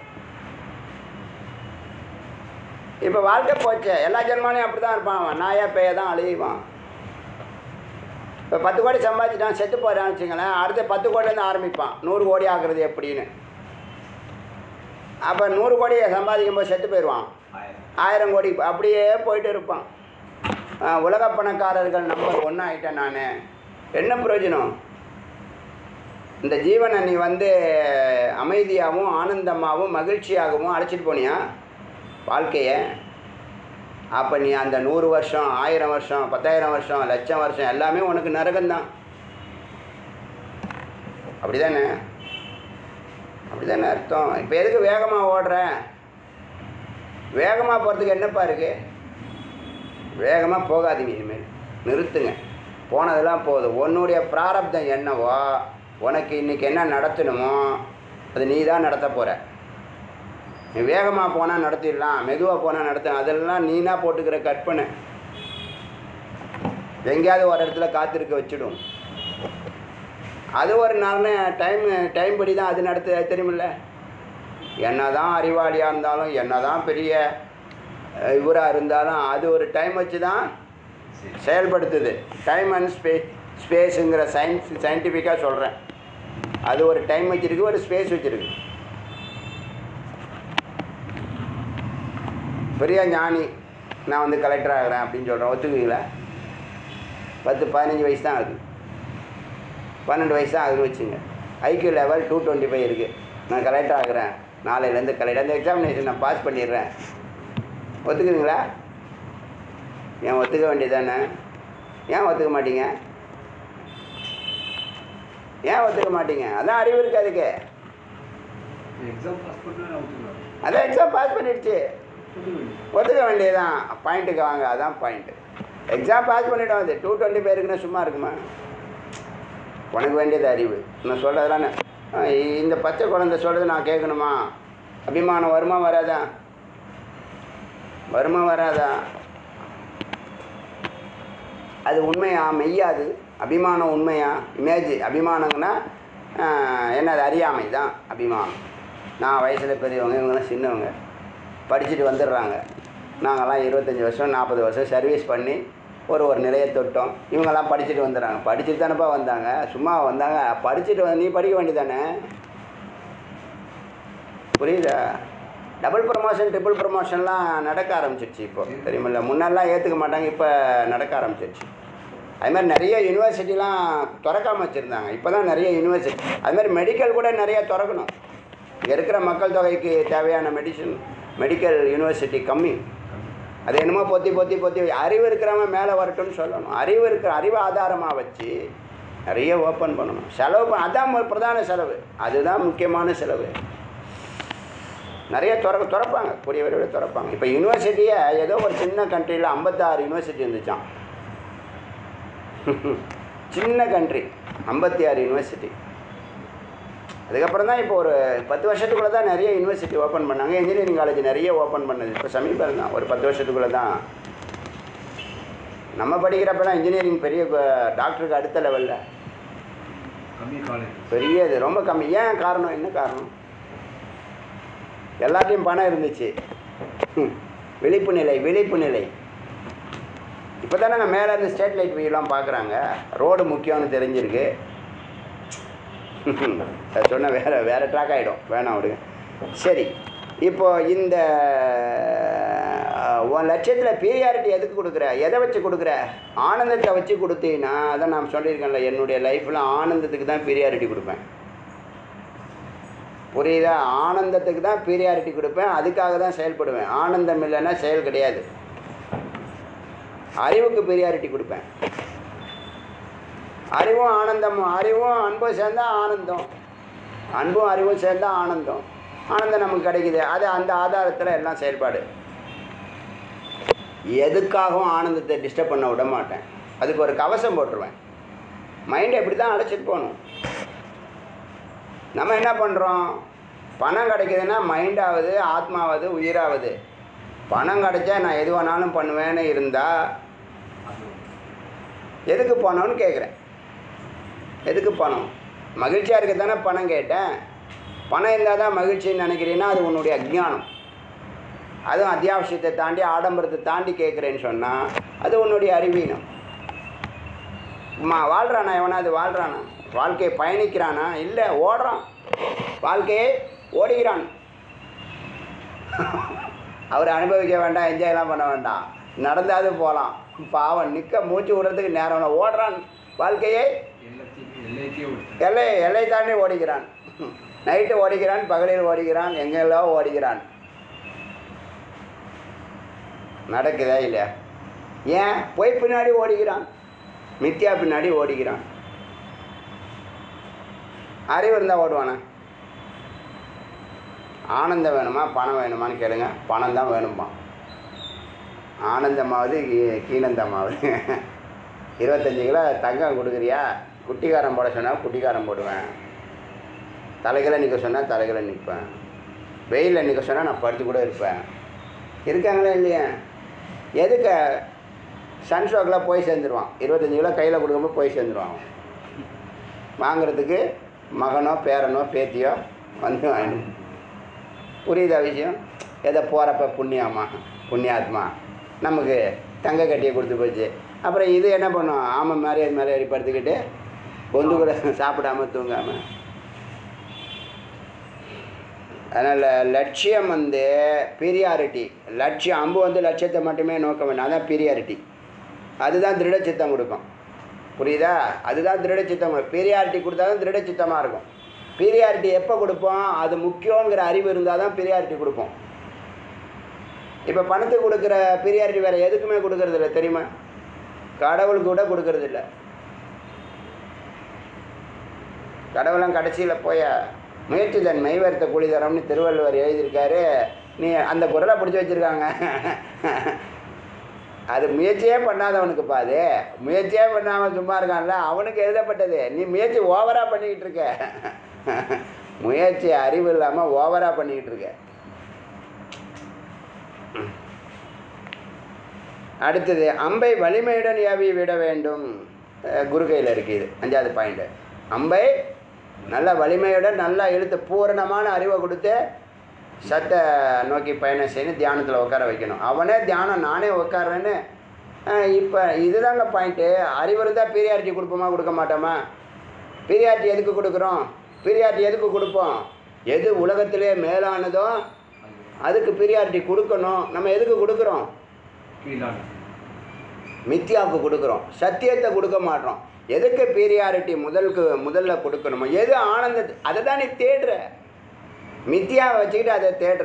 இப்போ வாழ்க்கை போச்சே எல்லா ஜென்மாலையும் அப்படி தான் இருப்பான் அவன் நாயா பேய தான் அழிவான் இப்போ பத்து கோடி சம்பாதிச்சிட்டான் செத்து போகிறான்னு வச்சுங்களேன் அடுத்து பத்து கோடிலேருந்து ஆரம்பிப்பான் நூறு கோடி ஆகுறது எப்படின்னு அப்போ நூறு கோடியை சம்பாதிக்கும் போது செத்து போயிடுவான் ஆயிரம் கோடி அப்படியே போயிட்டு இருப்பான் ஆ, உலக பணக்காரர்கள் நம்பர் ஒன்று ஆகிட்டேன் நான் என்ன பிரயோஜனம் இந்த ஜீவனை நீ வந்து அமைதியாகவும் ஆனந்தமாகவும் மகிழ்ச்சியாகவும் அழைச்சிட்டு போனியா வாழ்க்கையை அப்போ நீ அந்த நூறு வருஷம் ஆயிரம் வருஷம் பத்தாயிரம் வருஷம் லட்சம் வருஷம் எல்லாமே உனக்கு நரகம்தான் அப்படி தானே அப்படி தானே அர்த்தம் இப்போ எதுக்கு வேகமாக ஓடுற வேகமாக போகிறதுக்கு என்னப்பா இருக்கு வேகமாக போகாதீங்க இனிமேல் நிறுத்துங்க போனதெல்லாம் போதும் உன்னுடைய பிராரப்தம் என்னவோ உனக்கு இன்றைக்கி என்ன நடத்தணுமோ அது நீ தான் நடத்த போகிற நீ வேகமாக போனால் நடத்திடலாம் மெதுவாக போனால் நடத்த அதெல்லாம் நீனா போட்டுக்கிற கற்பனை எங்கேயாவது ஒரு இடத்துல காத்திருக்க வச்சிடும் அது ஒரு நல்ல டைம் டைம் படி தான் அது நடத்த தெரியுமில்ல என்ன தான் அறிவாளியாக இருந்தாலும் என்ன தான் பெரிய இவராக இருந்தாலும் அது ஒரு டைம் வச்சு தான் செயல்படுத்துது டைம் அண்ட் ஸ்பே ஸ்பேஸுங்கிற சயின்ஸ் சயின்டிஃபிக்காக சொல்கிறேன் அது ஒரு டைம் வச்சுருக்கு ஒரு ஸ்பேஸ் வச்சுருக்கு பெரிய ஞானி நான் வந்து கலெக்டர் ஆகிறேன் அப்படின்னு சொல்கிறேன் ஒத்துக்குவீங்களா பத்து பதினஞ்சு வயசு தான் ஆகுது பன்னெண்டு வயசு தான் ஆகுதுன்னு வச்சுங்க IQ level two twenty five இருக்குது நான் கலெக்டர் ஆகிறேன் நாளையிலேருந்து கலெக்டர் அந்த எக்ஸாமினேஷன் நான் பாஸ் பண்ணிடுறேன் ஒத்துக்குவீங்களா ஏன் ஒத்துக்க வேண்டியதானே ஏன் ஒத்துக்க மாட்டீங்க ஏன் ஒத்துக்க மாட்டீங்க அதான் அறிவு இருக்கு அதுக்கு எக்ஸாம் பாஸ் பண்ணா ஒத்துக்கலாம் அதான் எக்ஸாம் பாஸ் பண்ணிடுச்சு ஒத்துக்கலாம் ஒத்துக்க வேண்டியதுதான் பாயிண்ட்டுக்கு வாங்க அதான் பாயிண்ட்டு எக்ஸாம் பாஸ் பண்ணிட்டோம் அது டூ டுவெண்ட்டி பேருக்குன்னா சும்மா இருக்குமா உனக்கு வேண்டியது அறிவு நான் சொல்கிறதெல்லாம் நான், ஆ, இந்த பச்சை குழந்தை சொல்கிறது நான் கேட்கணுமா அபிமானம் வருமா வராதா வருமா வராதா அது உண்மையா மெய்யா அது அபிமானம் உண்மையா இமேஜ் அபிமானங்கன்னா ஆ, என்னது அறியாமை தான் அபிமானம் நான் வயசில் பெரியவங்க இவங்கெல்லாம் சின்னவங்க படிச்சுட்டு வந்துடுறாங்க நாங்கள்லாம் இருபத்தஞ்சி வருஷம் நாற்பது வருஷம் சர்வீஸ் பண்ணி ஒரு ஒரு நிலையை தொட்டோம் இவங்கெல்லாம் படிச்சுட்டு வந்துடுறாங்க படிச்சுட்டு தானேப்பா வந்தாங்க சும்மா வந்தாங்க படிச்சுட்டு வந்து நீ படிக்க வேண்டியதானே புரியுதா டபுள் ப்ரமோஷன் ட்ரிபிள் ப்ரமோஷன்லாம் நடக்க ஆரம்பிச்சிருச்சு இப்போ தெரியுமில்ல முன்னெல்லாம் ஏற்றுக்க மாட்டாங்க இப்போ நடக்க ஆரம்பிச்சிருச்சு அது மாதிரி நிறைய யூனிவர்சிட்டிலாம் திறக்காம வச்சுருந்தாங்க இப்போ தான் நிறைய யூனிவர்சிட்டி அது மாதிரி மெடிக்கல் கூட நிறைய திறக்கணும் இங்கே இருக்கிற மக்கள் தொகைக்கு தேவையான மெடிசன் மெடிக்கல் யூனிவர்சிட்டி கம்மி அது என்னமோ பொத்தி பொத்தி பொத்தி அறிவு இருக்கிறவன் மேலே வரட்டும்னு சொல்லணும் அறிவு இருக்கிற அறிவு ஆதாரமாக வச்சு நிறைய ஓப்பன் பண்ணணும் செலவு பண்ண அதான் மு- பிரதான செலவு அதுதான் முக்கியமான செலவு நிறைய திற திறப்பாங்க கூடிய விரைவில் திறப்பாங்க இப்போ யூனிவர்சிட்டியை ஏதோ ஒரு சின்ன கண்ட்ரியில் ஐம்பத்தாறு யூனிவர்சிட்டி இருந்துச்சான் சின்ன கண்ட்ரி ஐம்பத்தி ஆறு யூனிவர்சிட்டி அதுக்கப்புறம் தான் இப்போ ஒரு பத்து வருஷத்துக்குள்ளே தான் நிறைய யூனிவர்சிட்டி ஓப்பன் பண்ணாங்க இன்ஜினியரிங் காலேஜ் நிறைய ஓப்பன் பண்ணது இப்போ சமீபம் தான் ஒரு பத்து வருஷத்துக்குள்ளே தான் நம்ம படிக்கிறப்பெல்லாம் இன்ஜினியரிங் பெரிய க- டாக்டருக்கு அடுத்த லெவலில் கம்மி காலேஜ் பெரிய இது ரொம்ப கம்மி ஏன் காரணம் என்ன காரணம் எல்லாத்தையும் பணம் இருந்துச்சு ஹம். விழிப்பு நிலை விழிப்பு நிலை இப்போ தானே நான் மேலே இருந்து ஸ்ட்ரீட் லைட் வியூலாம் பார்க்குறாங்க ரோடு முக்கியம்னு தெரிஞ்சிருக்கு அது சொன்ன வேறு வேறு ட்ராக் ஆகிடும் வேணாம் விடுங்க சரி இப்போ இந்த அஹ், உன் லட்சியத்தில் பீரியாரிட்டி எதுக்கு கொடுக்குற எதை வச்சு கொடுக்குற ஆனந்தத்தை வச்சு கொடுத்தீங்கன்னா அதான் நான் சொல்லியிருக்கேன்ல என்னுடைய லைஃப்பில் ஆனந்தத்துக்கு தான் பீரியாரிட்டி கொடுப்பேன் புரியுதா ஆனந்தத்துக்கு தான் பீரியாரிட்டி கொடுப்பேன் அதுக்காக தான் செயல்படுவேன் ஆனந்தம் இல்லைன்னா செயல் கிடையாது அறிவுக்கு பீரியாரிட்டி கொடுப்பேன் அறிவும் ஆனந்தமும் அறிவும் அன்பும் சேர்ந்தா ஆனந்தம் அன்பும் அறிவும் சேர்ந்தா ஆனந்தம் ஆனந்தம் நமக்கு கிடைக்குது அது அந்த ஆதாரத்தில் எல்லாம் செயல்பாடு எதுக்காகவும் ஆனந்தத்தை டிஸ்டர்ப் பண்ண விட மாட்டேன் அதுக்கு ஒரு கவசம் போட்டுருவேன் மைண்டை இப்படி தான் அழைச்சிட்டு போகணும் நம்ம என்ன பண்ணுறோம் பணம் கிடைக்குதுன்னா மைண்டாவது ஆத்மாவது உயிராவது பணம் கிடைச்சா நான் எது வேணாலும் பண்ணுவேன்னு இருந்தால் எதுக்கு பணம்னு கேட்குறேன் எதுக்கு பணம் மகிழ்ச்சியாக இருக்க தானே பணம் கேட்டேன் பணம் இருந்தால் தான் மகிழ்ச்சின்னு நினைக்கிறீன்னா அது உன்னுடைய அஜ்ஞானம் அதுவும் அத்தியாவசியத்தை தாண்டி ஆடம்பரத்தை தாண்டி கேட்குறேன்னு சொன்னால் அது உன்னுடைய அறிவீனம் மா வாழ்கிறானா எவனாவது வாழ்கிறானா வாழ்க்கையை பயணிக்கிறானா இல்லை ஓடுறான் வாழ்க்கையை ஓடுகிறான் அவர் அனுபவிக்க வேண்டாம் என்ஜாய்லாம் பண்ண வேண்டாம் நடந்தாது போகலாம் பாவம் நிற்க மூச்சு விடுறதுக்கு நேரம் இல்லை. ஓடுறான் வாழ்க்கையை எல்லாத்தையும் எல்லாத்தையும் விட்டு எல்லை எல்லை தாண்டி ஓடுகிறான் நைட்டு ஓடுகிறான் பகலில் ஓடுகிறான் எங்கெல்லாம் ஓடுகிறான் நடக்குதா இல்லையா ஏன் பொய் பின்னாடி ஓடுகிறான் மித்யா பின்னாடி ஓடுகிறான் அறிவு இருந்தால் ஓடுவானே ஆனந்தம் வேணுமா பணம் வேணுமான்னு கேளுங்க பணம் தான் வேணுமா ஆனந்தமாவது கீ- கீனந்தமாவது இருபத்தஞ்சி கிலோ தங்கம் கொடுக்குறியா குட்டிக்காரன் போட சொன்னால் குட்டிக்காரன் போடுவேன் தலைகளை நிற்க சொன்னால் தலைகளை நிற்பேன் வெயிலில் நிற்க சொன்னால் நான் படுத்து கூட இருப்பேன் இருக்காங்களா இல்லையா எதுக்கு சன்ஷோக்கில் போய் சேர்ந்துருவான் இருபத்தஞ்சி கிலோ கையில் கொடுக்கும்போது போய் சேர்ந்துருவான் அவன். வாங்குறதுக்கு மகனோ பேரனோ பேத்தியோ வந்து வாங்கிடும் புரியுதா விஷயம் எதை போகிறப்ப புண்ணியம்மா புண்ணியாத்மா நமக்கு தங்க கட்டியை கொடுத்து போச்சு அப்புறம் இது என்ன பண்ணும் ஆமாம் மாதிரி அது மேலே ஏறி படுத்துக்கிட்டு கொந்து கூட சாப்பிடாம தூங்காமல் அதனால் லட்சியம் வந்து பீரியாரிட்டி லட்சியம் அம்பு வந்து லட்சியத்தை மட்டுமே நோக்க வேண்டாம் அதான் பீரியாரிட்டி அதுதான் திருட சித்தம் கொடுக்கும் புரியுதா அதுதான் திருட சித்தம் பீரியாரிட்டி கொடுத்தா தான் திருட சித்தமாக இருக்கும் பீரியாரிட்டி எப்போ கொடுப்போம் அது முக்கியங்கிற அறிவு இருந்தால் தான் பீரியாரிட்டி கொடுப்போம் இப்போ பணத்துக்கு கொடுக்குற பீரியாரிட்டி வேறு எதுக்குமே கொடுக்கறது இல்லை தெரியுமா கடவுளுக்கு கூட கொடுக்கறது இல்லை கடவுளாம் கடைசியில் போய் முயற்சி தன் மெய்வருத்த கூலி தரம்னு திருவள்ளுவர் எழுதியிருக்காரு நீ அந்த குரலை பிடிச்சி வச்சுருக்காங்க அது முயற்சியே பண்ணாதவனுக்கு பாது முயற்சியே பண்ணாமல் சும்மா இருக்கான்ல அவனுக்கு எழுதப்பட்டது நீ முயற்சி ஓவராக பண்ணிக்கிட்டு இருக்க முயற்சி அறிவு இல்லாமல் ஓவராக பண்ணிக்கிட்டு இருக்க அடுத்தது அம்பை வலிமையுடன் ஏவி விட வேண்டும் அஹ் குரு கையில் இருக்குது இது அஞ்சாவது பாயிண்ட்டு அம்பை நல்ல வலிமையுடன் நல்லா இழுத்து பூரணமான அறிவை கொடுத்து சத்தை நோக்கி பயணம் செய்யணும் தியானத்தில் உட்கார வைக்கணும் அவனே தியானம் நானே உட்கார்றேன்னு இப்போ இதுதாங்க பாயிண்ட்டு அறிவு இருந்தால் பீரியாரிட்டி கொடுப்போமா கொடுக்க மாட்டோமா பீரியாரிட்டி எதுக்கு கொடுக்குறோம் பீரியாரிட்டி எதுக்கு கொடுப்போம் எது உலகத்திலே மேலானதோ அதுக்கு பீரியாரிட்டி கொடுக்கணும் நம்ம எதுக்கு கொடுக்குறோம் கீழான மித்யாவுக்கு கொடுக்குறோம் சத்தியத்தை கொடுக்க மாட்டோம் எதுக்கு பீரியாரிட்டி முதலுக்கு முதல்ல கொடுக்கணுமோ எது ஆனந்தத்தை அதை தான் நீ தேடுற மித்யாவை வச்சுக்கிட்டு அதை தேடுற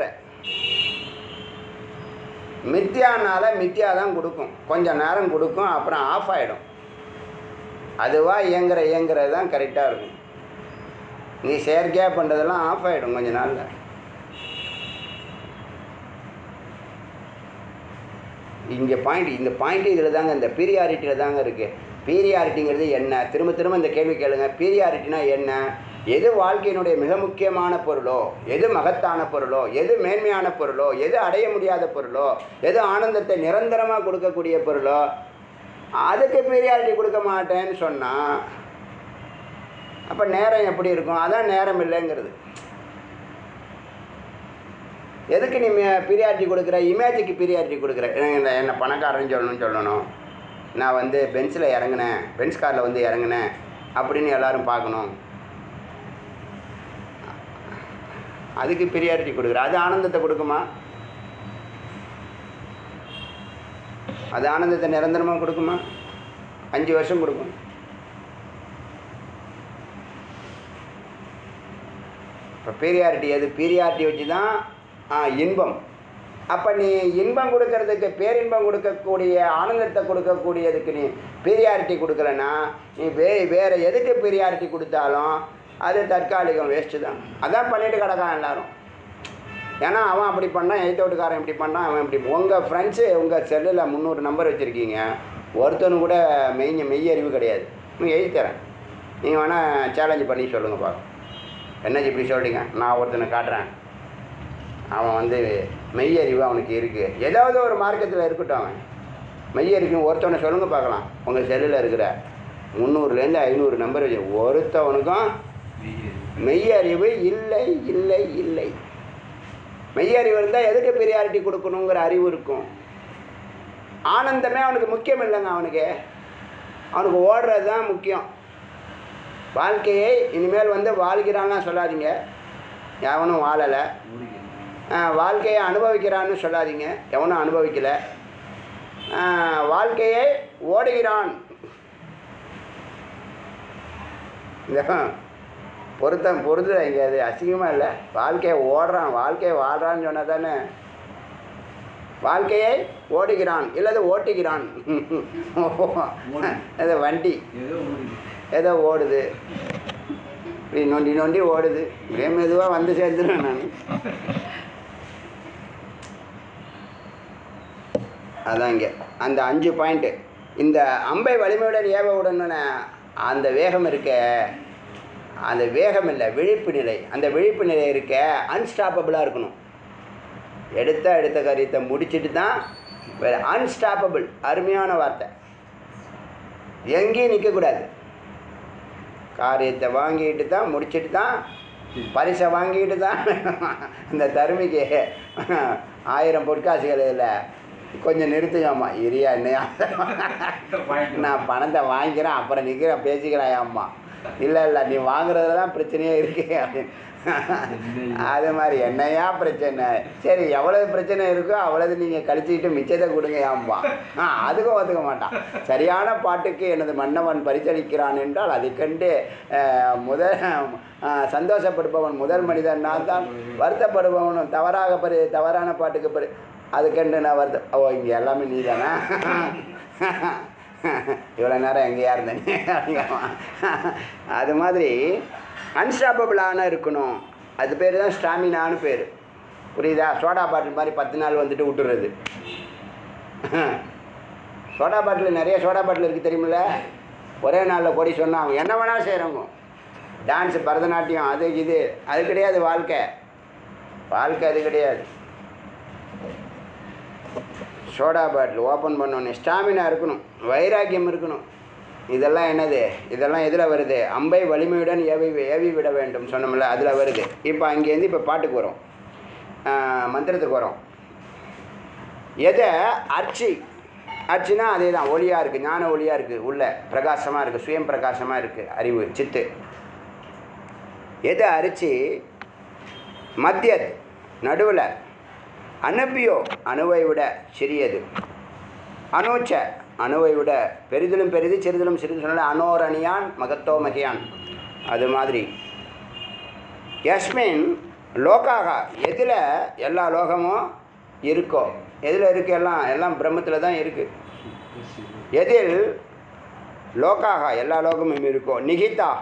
மித்யானால மித்யா தான் கொடுக்கும் கொஞ்ச நேரம் கொடுக்கும் அப்புறம் ஆஃப் ஆகிடும் அதுவாக இயங்குற இயங்குறது தான் கரெக்டாக இருக்கும் நீ செயற்கையாக பண்ணுறதெல்லாம் ஆஃப் ஆகிடும் கொஞ்ச நாளில் இங்கே பாயிண்ட் இந்த பாயிண்ட் இதில் தாங்க இந்த பீரியாரிட்டியில் தாங்க இருக்குது பீரியாரிட்டிங்கிறது என்ன திரும்ப திரும்ப இந்த கேள்வி கேளுங்க பீரியாரிட்டினா என்ன எது வாழ்க்கையினுடைய மிக முக்கியமான பொருளோ எது மகத்தான பொருளோ எது மேன்மையான பொருளோ எது அடைய முடியாத பொருளோ எது ஆனந்தத்தை நிரந்தரமாக கொடுக்கக்கூடிய பொருளோ அதுக்கு பீரியாரிட்டி கொடுக்க மாட்டேன்னு சொன்னால் அப்போ நேரம் எப்படி இருக்கும் அதான் நேரம் இல்லைங்கிறது எதுக்கு நீ பீரியாரிட்டி கொடுக்குற இமேஜுக்கு பீரியாரிட்டி கொடுக்குற என்ன என்ன பணக்காரன்னு சொல்லணும்னு சொல்லணும் நான் வந்து பென்ஸில் இறங்கினேன் பென்ஸ் காரில் வந்து இறங்கினேன் அப்படின்னு எல்லாரும் பார்க்கணும் அதுக்கு பீரியாரிட்டி கொடுக்குற அது ஆனந்தத்தை கொடுக்குமா அது ஆனந்தத்தை நிரந்தரமாக கொடுக்குமா அஞ்சு வருஷம் கொடுக்கும் இப்போ பீரியாரிட்டி எது பீரியாரிட்டி வச்சு தான் ஆ, இன்பம் அப்போ நீ இன்பம் கொடுக்கறதுக்கு பேரின்பம் கொடுக்கக்கூடிய ஆனந்தத்தை கொடுக்கக்கூடியதுக்கு நீ பீரியாரிட்டி கொடுக்கலன்னா நீ வே வேறு எதுக்கு பீரியாரிட்டி கொடுத்தாலும் அது தற்காலிகம் வேஸ்ட்டு தான் அதான் பண்ணிட்டு கிடக்கான் எல்லாரும் ஏன்னா அவன் அப்படி பண்ணான் எய்த்த வீட்டுக்காரன் இப்படி பண்ணான் அவன் இப்படி உங்கள் ஃப்ரெண்ட்ஸு உங்கள் செல்லில் முந்நூறு நம்பர் வச்சுருக்கீங்க ஒருத்தனு கூட மெய் மெய்யறிவு கிடையாது நீ எழுதி தரேன் நீங்கள் வேணால் சேலஞ்சு பண்ணி சொல்லுங்கள் பார்க்கலாம் என்னச்சு இப்படி சொல்லிட்டீங்க நான் ஒருத்தனை காட்டுறேன் அவன் வந்து மெய்யறிவு அவனுக்கு இருக்குது ஏதாவது ஒரு மார்க்கத்தில் இருக்கட்டும் அவன் மெய்யறிவு ஒருத்தவனை சொல்லுங்க பார்க்கலாம் உங்கள் செல்லில் இருக்கிற முந்நூறுலேருந்து ஐநூறு நம்பர் வச்சு ஒருத்தவனுக்கும் மெய்யறிவு இல்லை இல்லை இல்லை மெய்யறிவு இருந்தால் எதுக்கு ப்ரியாரிட்டி கொடுக்கணுங்கிற அறிவு இருக்கும் ஆனந்தமே அவனுக்கு முக்கியம் இல்லைங்க அவனுக்கு அவனுக்கு ஓடுறது தான் முக்கியம் வாழ்க்கையை இனிமேல் வந்து வாழ்கிறான்லாம் சொல்லாதீங்க எவனும் வாழலை வாழ்க்கையை அனுபவிக்கிறான்னு சொல்லாதீங்க எவனும் அனுபவிக்கலை வாழ்க்கையை ஓடுகிறான் இந்த பொருத்தம் பொருது இங்கே அது அசிங்கமாக இல்லை வாழ்க்கையை ஓடுறான் வாழ்க்கையை வாழ்றான்னு சொன்னால் தானே வாழ்க்கையை ஓடுகிறான் இல்லது ஓட்டுகிறான் அது வண்டி ஏதோ ஓடுது ஏதோ ஓடுது இப்படி நொண்டி நொண்டி ஓடுது இப்படியே மெதுவாக வந்து சேர்ந்துருவேன் நான் அதான் இங்கே அந்த அஞ்சு பாயிண்ட்டு இந்த அம்பை வலிமையுடன் ஏவ உடனே அந்த வேகம் இருக்க அந்த வேகம் இல்லை விழிப்பு நிலை அந்த விழிப்பு நிலை இருக்க அன்ஸ்டாப்பபிளாக இருக்கணும் எடுத்த எடுத்த காரியத்தை முடிச்சிட்டு தான் வேறு அன்ஸ்டாப்பபிள் அருமையான வார்த்தை எங்கேயும் நிற்கக்கூடாது காரியத்தை வாங்கிட்டு தான் முடிச்சிட்டு தான் பரிசை வாங்கிட்டு தான் இந்த தருமிக்கு ஆயிரம் பொற்காசுகள் இல்லை கொஞ்சம் நிறுத்துங்கம்மா இரியா என்னையா நான் பணத்தை வாங்கிக்கிறேன் அப்புறம் நிற்கிறேன் பேசிக்கிறேன் அம்மா இல்லை இல்லை நீ வாங்குறதுல தான் பிரச்சனையே இருக்கு அப்படின்னு. அது மாதிரி என்னையா பிரச்சனை சரி எவ்வளவு பிரச்சனை இருக்கோ அவ்வளவு நீங்கள் கழிச்சுக்கிட்டு மிச்சத்தை கொடுங்க ஏம்பா ஆ அதுக்கும் ஒத்துக்க மாட்டான் சரியான பாட்டுக்கு எனது மன்னவன் பரிசளிக்கிறான் என்றால் அதை கண்டு அஹ், முதல் அஹ், சந்தோஷப்படுபவன் முதல் மனிதன் நான் தான் வருத்தப்படுபவனும் தவறாக பரி தவறான பாட்டுக்கு பரி அது கண்டு நான் வருத்த ஓ இங்கே எல்லாமே நீ தானே இவ்வளோ நேரம் எங்கேயா இருந்தேன் அது மாதிரி அன்ஸ்டாப்பபிளான இருக்கணும் அது பேர் தான் ஸ்டாமினான்னு பேர் புரியுதா சோடா பாட்டில் மாதிரி பத்து நாள் வந்துட்டு விட்டுறது சோடா பாட்டில் நிறைய சோடா பாட்டில் இருக்குது தெரியுமில்ல ஒரே நாளில் கொடி சொன்னா அவங்க என்ன வேணாலும் செய்கிறவங்க டான்ஸு பரதநாட்டியம் அது இது அது கிடையாது வாழ்க்கை வாழ்க்கை அது கிடையாது சோடா பாட்டில் ஓப்பன் பண்ணோன்னே ஸ்டாமினா இருக்கணும் வைராக்கியம் இருக்கணும் இதெல்லாம் என்னது இதெல்லாம் எதில் வருது அம்பை வலிமையுடன் ஏவி ஏவி விட வேண்டும் சொன்னோம்ல அதில் வருது இப்போ அங்கேருந்து இப்போ பாட்டுக்கு வரும் ஆஹ் மந்திரத்துக்கு வரும் எதை அர்ச்சி அர்ச்சினா அதே தான் ஒளியாக இருக்குது ஞான ஒளியாக இருக்குது உள்ள பிரகாசமாக இருக்குது சுயம் பிரகாசமாக இருக்குது அறிவு சித்து எதை அரிச்சு மத்தியத் நடுவில் அனுப்பியோ அணுவை விட சிறியது அனோச்ச அணுவை விட பெரிதிலும் பெரிது சிறிதிலும் சிறிது சொன்ன அனோரணியான் மகத்தோ மகியான் அது மாதிரி யஸ்மின் லோகாக எதில் எல்லா லோகமும் இருக்கோ எதில் இருக்கு எல்லாம் எல்லாம் பிரம்மத்தில் தான் இருக்குது எதில் லோகாக எல்லா லோகமும் இருக்கோ நிகிதாக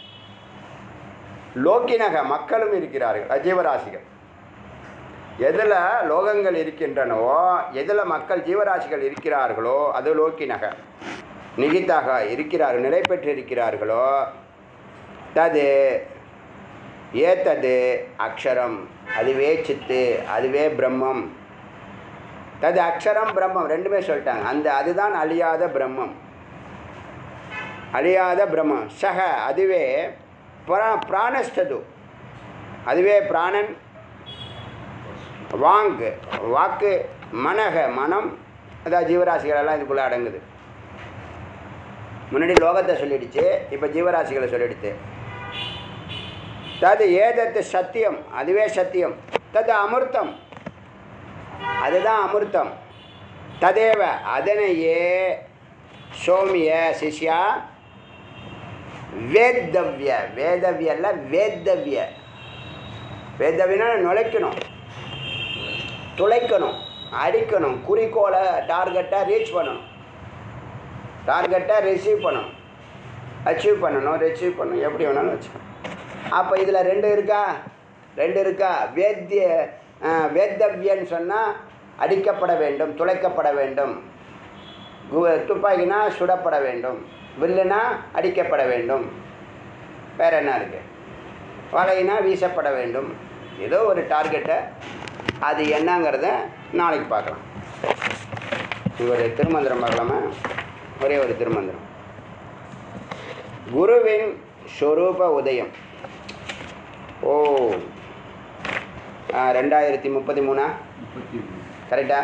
லோக்கினக மக்களும் இருக்கிறார்கள் அஜீவராசிகள் எதில் லோகங்கள் இருக்கின்றனவோ எதில் மக்கள் ஜீவராசிகள் இருக்கிறார்களோ அது லோக்கினக நிகிதாக இருக்கிறார்கள் நிலை பெற்றிருக்கிறார்களோ தது ஏத்தது அக்ஷரம் அதுவே சித்து அதுவே பிரம்மம் தது அக்ஷரம் பிரம்மம் ரெண்டுமே சொல்லிட்டாங்க அந்த அதுதான் அழியாத பிரம்மம் அழியாத பிரம்மம் சக அதுவே பிரா பிராணஸ்தது அதுவே பிராணன் வாங்கு வாக்கு மனக மனம் அதாவது ஜீவராசிகள் எல்லாம் இதுக்குள்ளே அடங்குது முன்னாடி லோகத்தை சொல்லிடுச்சு இப்போ ஜீவராசிகளை சொல்லிடுச்சு தது ஏதத்து சத்தியம் அதுவே சத்தியம் தது அமிர்தம் அதுதான் அமிர்தம் ததேவ அதனையே சோமிய சிஷ்யா வேத்தவ்ய வேதவ்யல்ல வேத்தவ்ய வேதவியனா நுழைக்கணும் துளைக்கணும் அடிக்கணும் குறிக்கோளை டார்கெட்டை ரீச் பண்ணணும் டார்கெட்டை ரிசீவ் பண்ணணும் அச்சீவ் பண்ணணும் ரிசீவ் பண்ணணும் எப்படி வேணாலும் வச்சுக்கணும் அப்போ இதில் ரெண்டு இருக்கா ரெண்டு இருக்கா வேத்திய அஹ், வேத்தவ்யன்னு சொன்னால் அடிக்கப்பட வேண்டும் துளைக்கப்பட வேண்டும் கு- துப்பாக்கினா சுடப்பட வேண்டும் வில்லுனா அடிக்கப்பட வேண்டும் வேற என்ன இருக்கு வலையினா வீசப்பட வேண்டும் ஏதோ ஒரு டார்கெட்டை அது என்னங்கிறத நாளைக்கு பார்க்கலாம் ஒரு திருமந்திரம் பார்க்கலாமா ஒரே ஒரு திருமந்திரம் குருவின் ஸ்வரூப உதயம் ஓ ஆ, ரெண்டாயிரத்தி முப்பத்தி மூணா முப்பத்தி மூணு கரெக்டா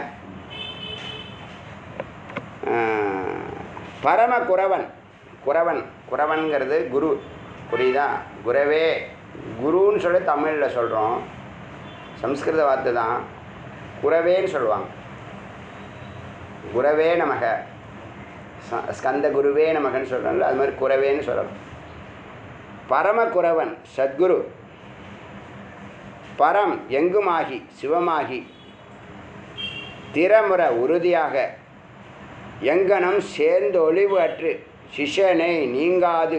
ஆ, பரம குரவன் குரவன் குரவன்கிறது குரு புரியுதா குரவே குருன்னு சொல்லி தமிழில் சொல்கிறோம் சம்ஸ்கிருத வார்த்தை தான் குரவேன்னு சொல்லுவாங்க குரவே நமக ச- ஸ்கந்த குருவே நமகன்னு சொல்கிறோம்ல அது மாதிரி குரவேன்னு சொல்லணும் பரம குரவன் சத்குரு பரம் எங்குமாகி சிவமாகி திறமுற உறுதியாக எங்கனம் சேர்ந்து ஒளிவு அற்று சிஷ்யனை நீங்காது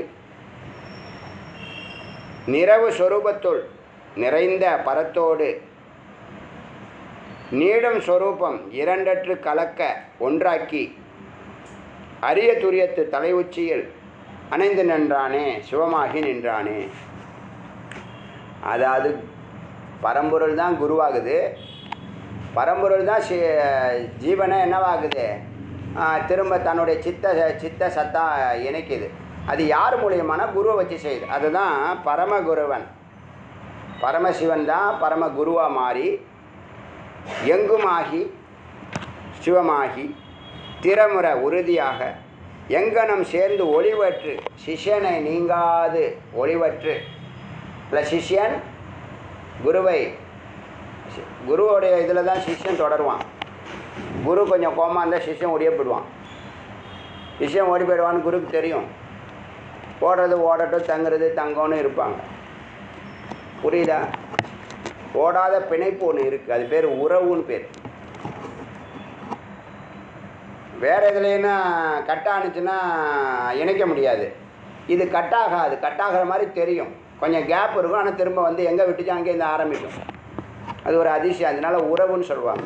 நிறவு சொரூபத்துள் நிறைந்த பரத்தோடு நீடும் சொரூபம் இரண்டற்று கலக்க ஒன்றாக்கி அரிய துரியத்து தலை உச்சியில் அணைந்து நின்றானே சிவமாகி நின்றானே அதாவது பரம்பொருள் தான் குருவாகுது பரம்பொருள் தான் சி ஜீவனை என்னவாகுது ஆ, திரும்ப தன்னுடைய சித்த சித்த சத்தா இணைக்குது அது யார் மூலியமான குருவை வச்சு செய்யுது அதுதான் பரமகுருவன் பரமசிவன் தான் பரம குருவாக மாறி எங்குமாகி சிவமாகி திறமுற உறுதியாக எங்கனம் சேர்ந்து ஒளிவற்று சிஷ்யனை நீங்காது ஒளிவற்று இல்லை சிஷ்யன் குருவை சி- குருவோடைய இதில் தான் சிஷ்யன் தொடருவான் குரு கொஞ்சம் கோமா இருந்தால் சிஷ்யன் ஓடியே போயிடுவான் சிஷ்யன் ஓடி போயிடுவான்னு குருக்கு தெரியும் ஓடுறது ஓடட்டும் தங்குறது தங்கம்னு இருப்பாங்க புரியுதா ஓடாத பிணைப்பு ஒன்று இருக்குது அது பேர் உறவுன்னு பேர் வேறு எதுலேன்னா கட் ஆணுச்சுன்னா இணைக்க முடியாது இது கட் ஆகாது கட் ஆகிற மாதிரி தெரியும் கொஞ்சம் கேப் இருக்கும் ஆனால் திரும்ப வந்து எங்கே விட்டுச்சு அங்கே இருந்து ஆரம்பிக்கும் அது ஒரு அதிசயம் அதனால உறவுன்னு சொல்லுவாங்க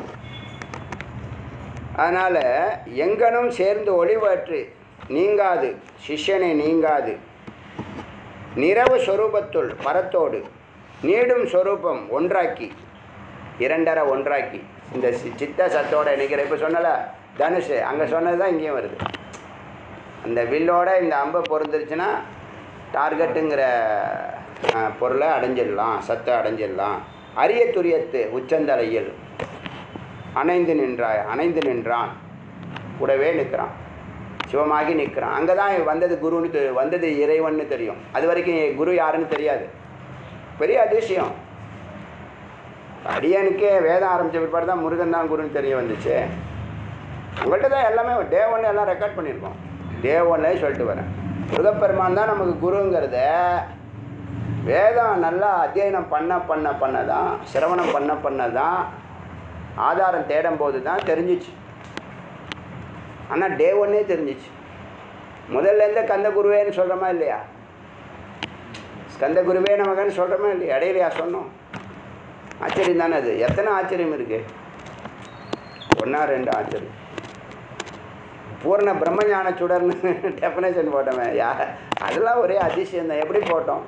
அதனால் எங்கனும் சேர்ந்து ஒளிவற்று நீங்காது சிஷ்யனை நீங்காது நிறவு சொரூபத்துள் பரத்தோடு நீடும் சொரூபம் ஒன்றாக்கி இரண்டரை ஒன்றாக்கி இந்த சி- சித்த சத்தோட நிற்கிற இப்போ சொன்னல தனுஷு அங்கே சொன்னது தான் இங்கேயும் வருது அந்த வில்லோட இந்த அம்பை பொருந்துருச்சுன்னா டார்கெட்டுங்கிற அஹ், பொருளை அடைஞ்சிடலாம் சத்தை அடைஞ்சிடலாம் அரிய துரியத்து உச்சந்தலையில் அணைந்து நின்றாய் அணைந்து நின்றான் கூடவே நிற்கிறான் சிவமாகி நிற்கிறான் அங்கே தான் வந்தது குருன்னு தெ- வந்தது இறைவன்னு தெரியும் அது வரைக்கும் குரு யாருன்னு தெரியாது பெரிய அதிசயம் அடியனுக்கே வேதம் ஆரம்பித்த பிற்பாடு தான் முருகன் தான் குருன்னு தெரிய வந்துச்சு உங்கள்கிட்ட தான் எல்லாமே டே ஒன்று எல்லாம் ரெக்கார்ட் பண்ணியிருக்கோம் டே ஒன்லேயே சொல்லிட்டு வரேன் முருகப்பெருமான் தான் நமக்கு குருங்கிறத வேதம் நல்லா அத்தியனம் பண்ண பண்ண பண்ண தான் சிரவணம் பண்ண பண்ண தான் ஆதாரம் தேடும் போது தான் தெரிஞ்சிச்சு ஆனால் டே ஒன்னே தெரிஞ்சிச்சு முதல்ல இருந்த கந்த குருவேன்னு சொல்கிறோமா இல்லையா ஸ்கந்த குருவே நமக்குன்னு சொல்கிறோமா இல்லையா இடையிலையா சொன்னோம் ஆச்சரியம் தானே அது எத்தனை ஆச்சரியம் இருக்கு ஒன்றா ரெண்டு ஆச்சரியம் பூர்ண பிரம்மஞான சுடர்னு டெஃபினேஷன் போட்டோமே யா அதெல்லாம் ஒரே அதிசயம் தான் எப்படி போட்டோம்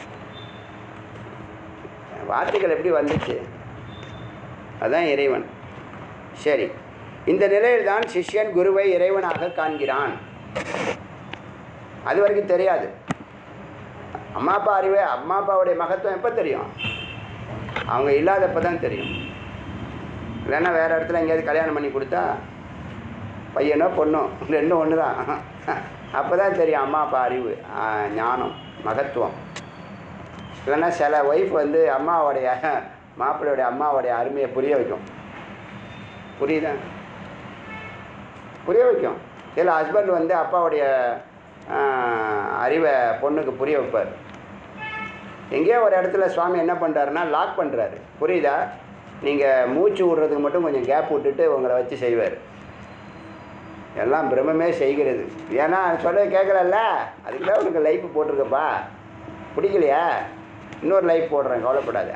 வார்த்தைகள் எப்படி வந்துச்சு அதான் இறைவன் சரி இந்த நிலையில்தான் சிஷ்யன் குருவை இறைவனாக காண்கிறான் அது வரைக்கும் தெரியாது அம்மா அப்பா அறிவே அம்மா அப்பாவுடைய மகத்துவம் எப்போ தெரியும் அவங்க இல்லாதப்ப தான் தெரியும் இல்லைன்னா வேறு இடத்துல எங்கேயாவது கல்யாணம் பண்ணி கொடுத்தா பையனோ பொண்ணோ ரெண்டும் ஒன்று தான் அப்போ தான் தெரியும் அம்மா அப்பா அறிவு ஆ, ஞானம் மகத்துவம் இல்லைன்னா சில ஒய்ஃப் வந்து அம்மாவோடைய மாப்பிள்ளையோடைய அம்மாவோடைய அருமையை புரிய வைக்கும் புரியுதா புரிய வைக்கும் சில ஹஸ்பண்ட் வந்து அப்பாவுடைய ஆ, அறிவை பொண்ணுக்கு புரிய வைப்பார் எங்கேயோ ஒரு இடத்துல சுவாமி என்ன பண்ணுறாருன்னா லாக் பண்ணுறாரு புரியுதா நீங்கள் மூச்சு விடுறதுக்கு மட்டும் கொஞ்சம் கேப் விட்டுட்டு உங்களை வச்சு செய்வார் எல்லாம் பிரம்மமே செய்கிறது ஏன்னா சொல்ல கேட்கலல்ல அதுக்கு தான் உனக்கு லைஃப் போட்டிருக்கப்பா பிடிக்கலையா இன்னொரு லைஃப் போடுறேன் கவலைப்படாத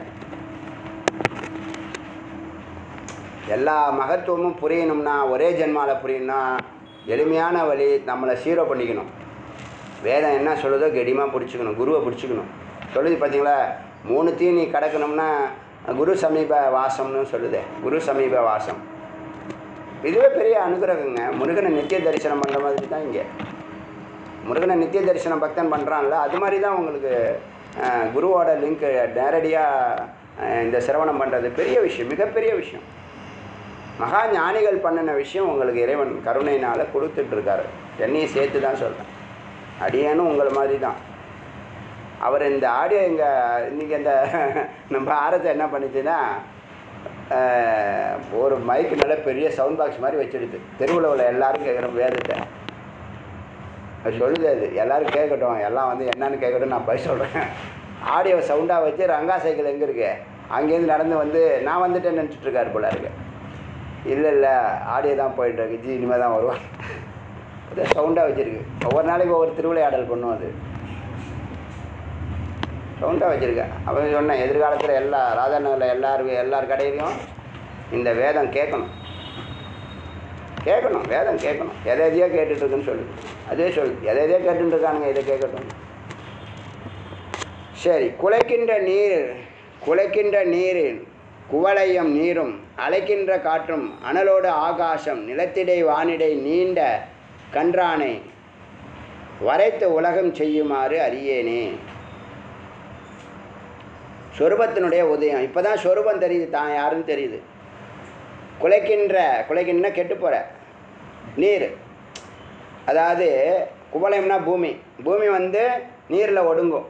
எல்லா மகத்துவமும் புரியணும்னா ஒரே ஜென்மாவில் புரியணும்னா எளிமையான வழி நம்மளை சீரோ பண்ணிக்கணும் வேதம் என்ன சொல்லுதோ கெடிமாக பிடிச்சிக்கணும் குருவை பிடிச்சிக்கணும் சொல்லுது பார்த்தீங்களா மூணுத்தையும் நீ கடக்கணும்னா குரு சமீப வாசம்னு சொல்லுதே குரு சமீப வாசம் இதுவே பெரிய அனுகிரகங்க முருகனை நித்திய தரிசனம் பண்ணுற மாதிரி தான் இங்கே முருகனை நித்திய தரிசனம் பக்தன் பண்ணுறான்ல அது மாதிரி தான் உங்களுக்கு அஹ், குருவோட லிங்க் நேரடியாக இந்த சிரவணம் பண்ணுறது பெரிய விஷயம் மிகப்பெரிய விஷயம் மகா ஞானிகள் பண்ணின விஷயம் உங்களுக்கு இறைவன் கருணையினால் கொடுத்துட்ருக்காரு என்னையும் சேர்த்து தான் சொல்கிறேன் அடியேனும் உங்களை மாதிரி தான் அவர் இந்த ஆடியோ இங்கே இன்றைக்கி இந்த நம்ம ஆரத்தை என்ன பண்ணுச்சுன்னா அஹ், ஒரு மைக்கு நல்ல பெரிய சவுண்ட் பாக்ஸ் மாதிரி வச்சிடுது தெருவில் உள்ள எல்லாரும் கேட்குற வேதத்தை அது சொல்லுது அது எல்லாரும் கேட்கட்டும் எல்லாம் வந்து என்னன்னு கேட்கட்டும் நான் பதில் சொல்கிறேன் ஆடியோ சவுண்டாக வச்சு ரங்கா சைக்கிள் எங்கே இருக்கு அங்கேருந்து நடந்து வந்து நான் வந்துட்டேன்னு நினச்சிட்டு இருக்காரு போல இருக்கு இல்லை இல்லை ஆடியோ தான் போயிட்டு இருக்கு ஜி இனிமேல் தான் வருவான் அதே சவுண்டாக வச்சுருக்கு ஒவ்வொரு நாளைக்கு ஒவ்வொரு திருவிளையாடல் பண்ணும் அது சவுண்டாக வச்சுருக்கேன் அப்போ சொன்னேன் எதிர்காலத்தில் எல்லா ராதாநகரில் எல்லாரும் எல்லார் கடையிலையும் இந்த வேதம் கேட்கணும் கேட்கணும் வேதம் கேட்கணும் எதை எதையோ கேட்டுட்ருக்குன்னு சொல்லு அதே சொல்லு எதை எதையோ கேட்டுட்டு இருக்கானுங்க இதை கேட்கட்டும் சரி குலைக்கின்ற நீர் குலைக்கின்ற நீரில் குவளையும் நீரும் அலைக்கின்ற காற்றும் அனலோடு ஆகாசம் நிலத்திடை வானிடை நீண்ட கன்றானை வரைத்து உலகம் செய்யுமாறு அறியேனே சொருபத்தினுடைய உதயம் இப்போ தான் சொருபம் தெரியுது தான் யாருன்னு தெரியுது குலைக்கின்ற குலைக்கின்ற கெட்டு போகிற நீர் அதாவது குவலயம்னா பூமி பூமி வந்து நீரில் ஒடுங்கும்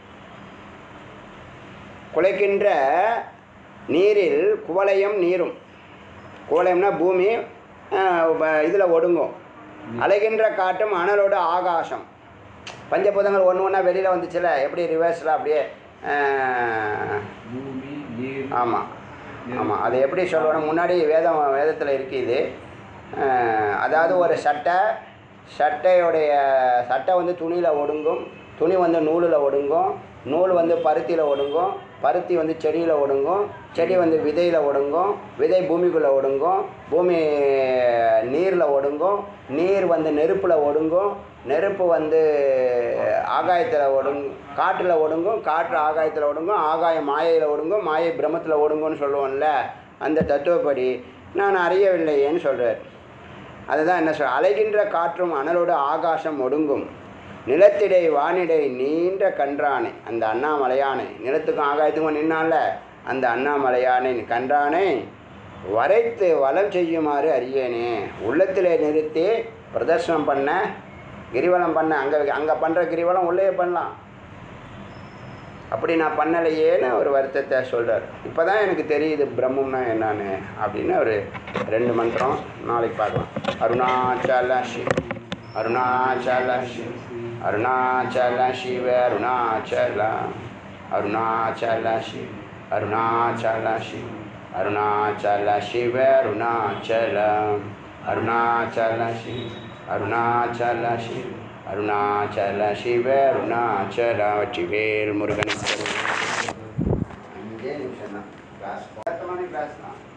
குலைக்கின்ற நீரில் குவலயம் நீரும் குவலயம்னா பூமி இதில் ஒடுங்கும் அலைகின்ற காற்றும் அனலோட ஆகாசம் பஞ்சபூதங்கள் ஒன்று ஒன்றா வெளியில் வந்துச்சுல எப்படி ரிவர்ஸில் அப்படியே ஆஹ், பூமி நீர் ஆமாம் ஆமாம் அது எப்படி சொல்லணும் முன்னாடி வேதம் வேதத்தில் இருக்குது இது அஹ், அதாவது ஒரு சட்டை சட்டையுடைய சட்டை வந்து துணியில் ஒடுங்கும் துணி வந்து நூலில் ஒடுங்கும் நூல் வந்து பருத்தியில் ஒடுங்கும் பருத்தி வந்து செடியில் ஒடுங்கும் செடி வந்து விதையில் ஒடுங்கும் விதை பூமிக்குள்ளே ஒடுங்கும் பூமி நீரில் ஒடுங்கும் நீர் வந்து நெருப்பில் ஒடுங்கும் நெருப்பு வந்து ஆகாயத்தில் ஒடுங்கும் காற்றில் ஒடுங்கும் காற்று ஆகாயத்தில் ஒடுங்கும் ஆகாயம் மாயையில் ஒடுங்கும் மாயை பிரம்மத்தில் ஒடுங்கும்னு சொல்லுவோம்ல அந்த தத்துவப்படி நான் அறியவில்லையேன்னு சொல்கிறார் அதுதான் என்ன சொல் அலைகின்ற காற்றும் அனலோடு ஆகாசம் ஒடுங்கும் நிலத்திடை வானிடை நீண்ட கன்றானை அந்த அண்ணாமலையானை நிலத்துக்கும் ஆகாயத்துக்கும் நின்னால அந்த அண்ணாமலையானை கன்றானை வரைத்து வலம் செய்யுமாறு அறியேனே உள்ளத்திலே நிறுத்தி பிரதர்சனம் பண்ண கிரிவலம் பண்ண அங்கே அங்கே பண்ணுற கிரிவலம் உள்ளே பண்ணலாம் அப்படி நான் பண்ணலையேன்னு ஒரு வருத்தத்தை சொல்கிறார் இப்போ தான் எனக்கு தெரியுது பிரம்மம்னா என்னன்னு அப்படின்னு ஒரு ரெண்டு மந்திரம் நாளைக்கு பார்க்கலாம் அருணாச்சல சிவ அருணாச்சல சிவ அருணாச்சல சிவ அருணாச்சல அருணாச்சல சிவ அருணாச்சல சிவ அருணாச்சல சிவ அருணாச்சல அருணாச்சல சிவ அருணாச்சல சிவ அருணாச்சல சிவ அருணாச்சல வெற்றிவேல் முருகன் அஞ்சே நிமிஷம் தான் கிளாஸ் கிளாஸ் தான்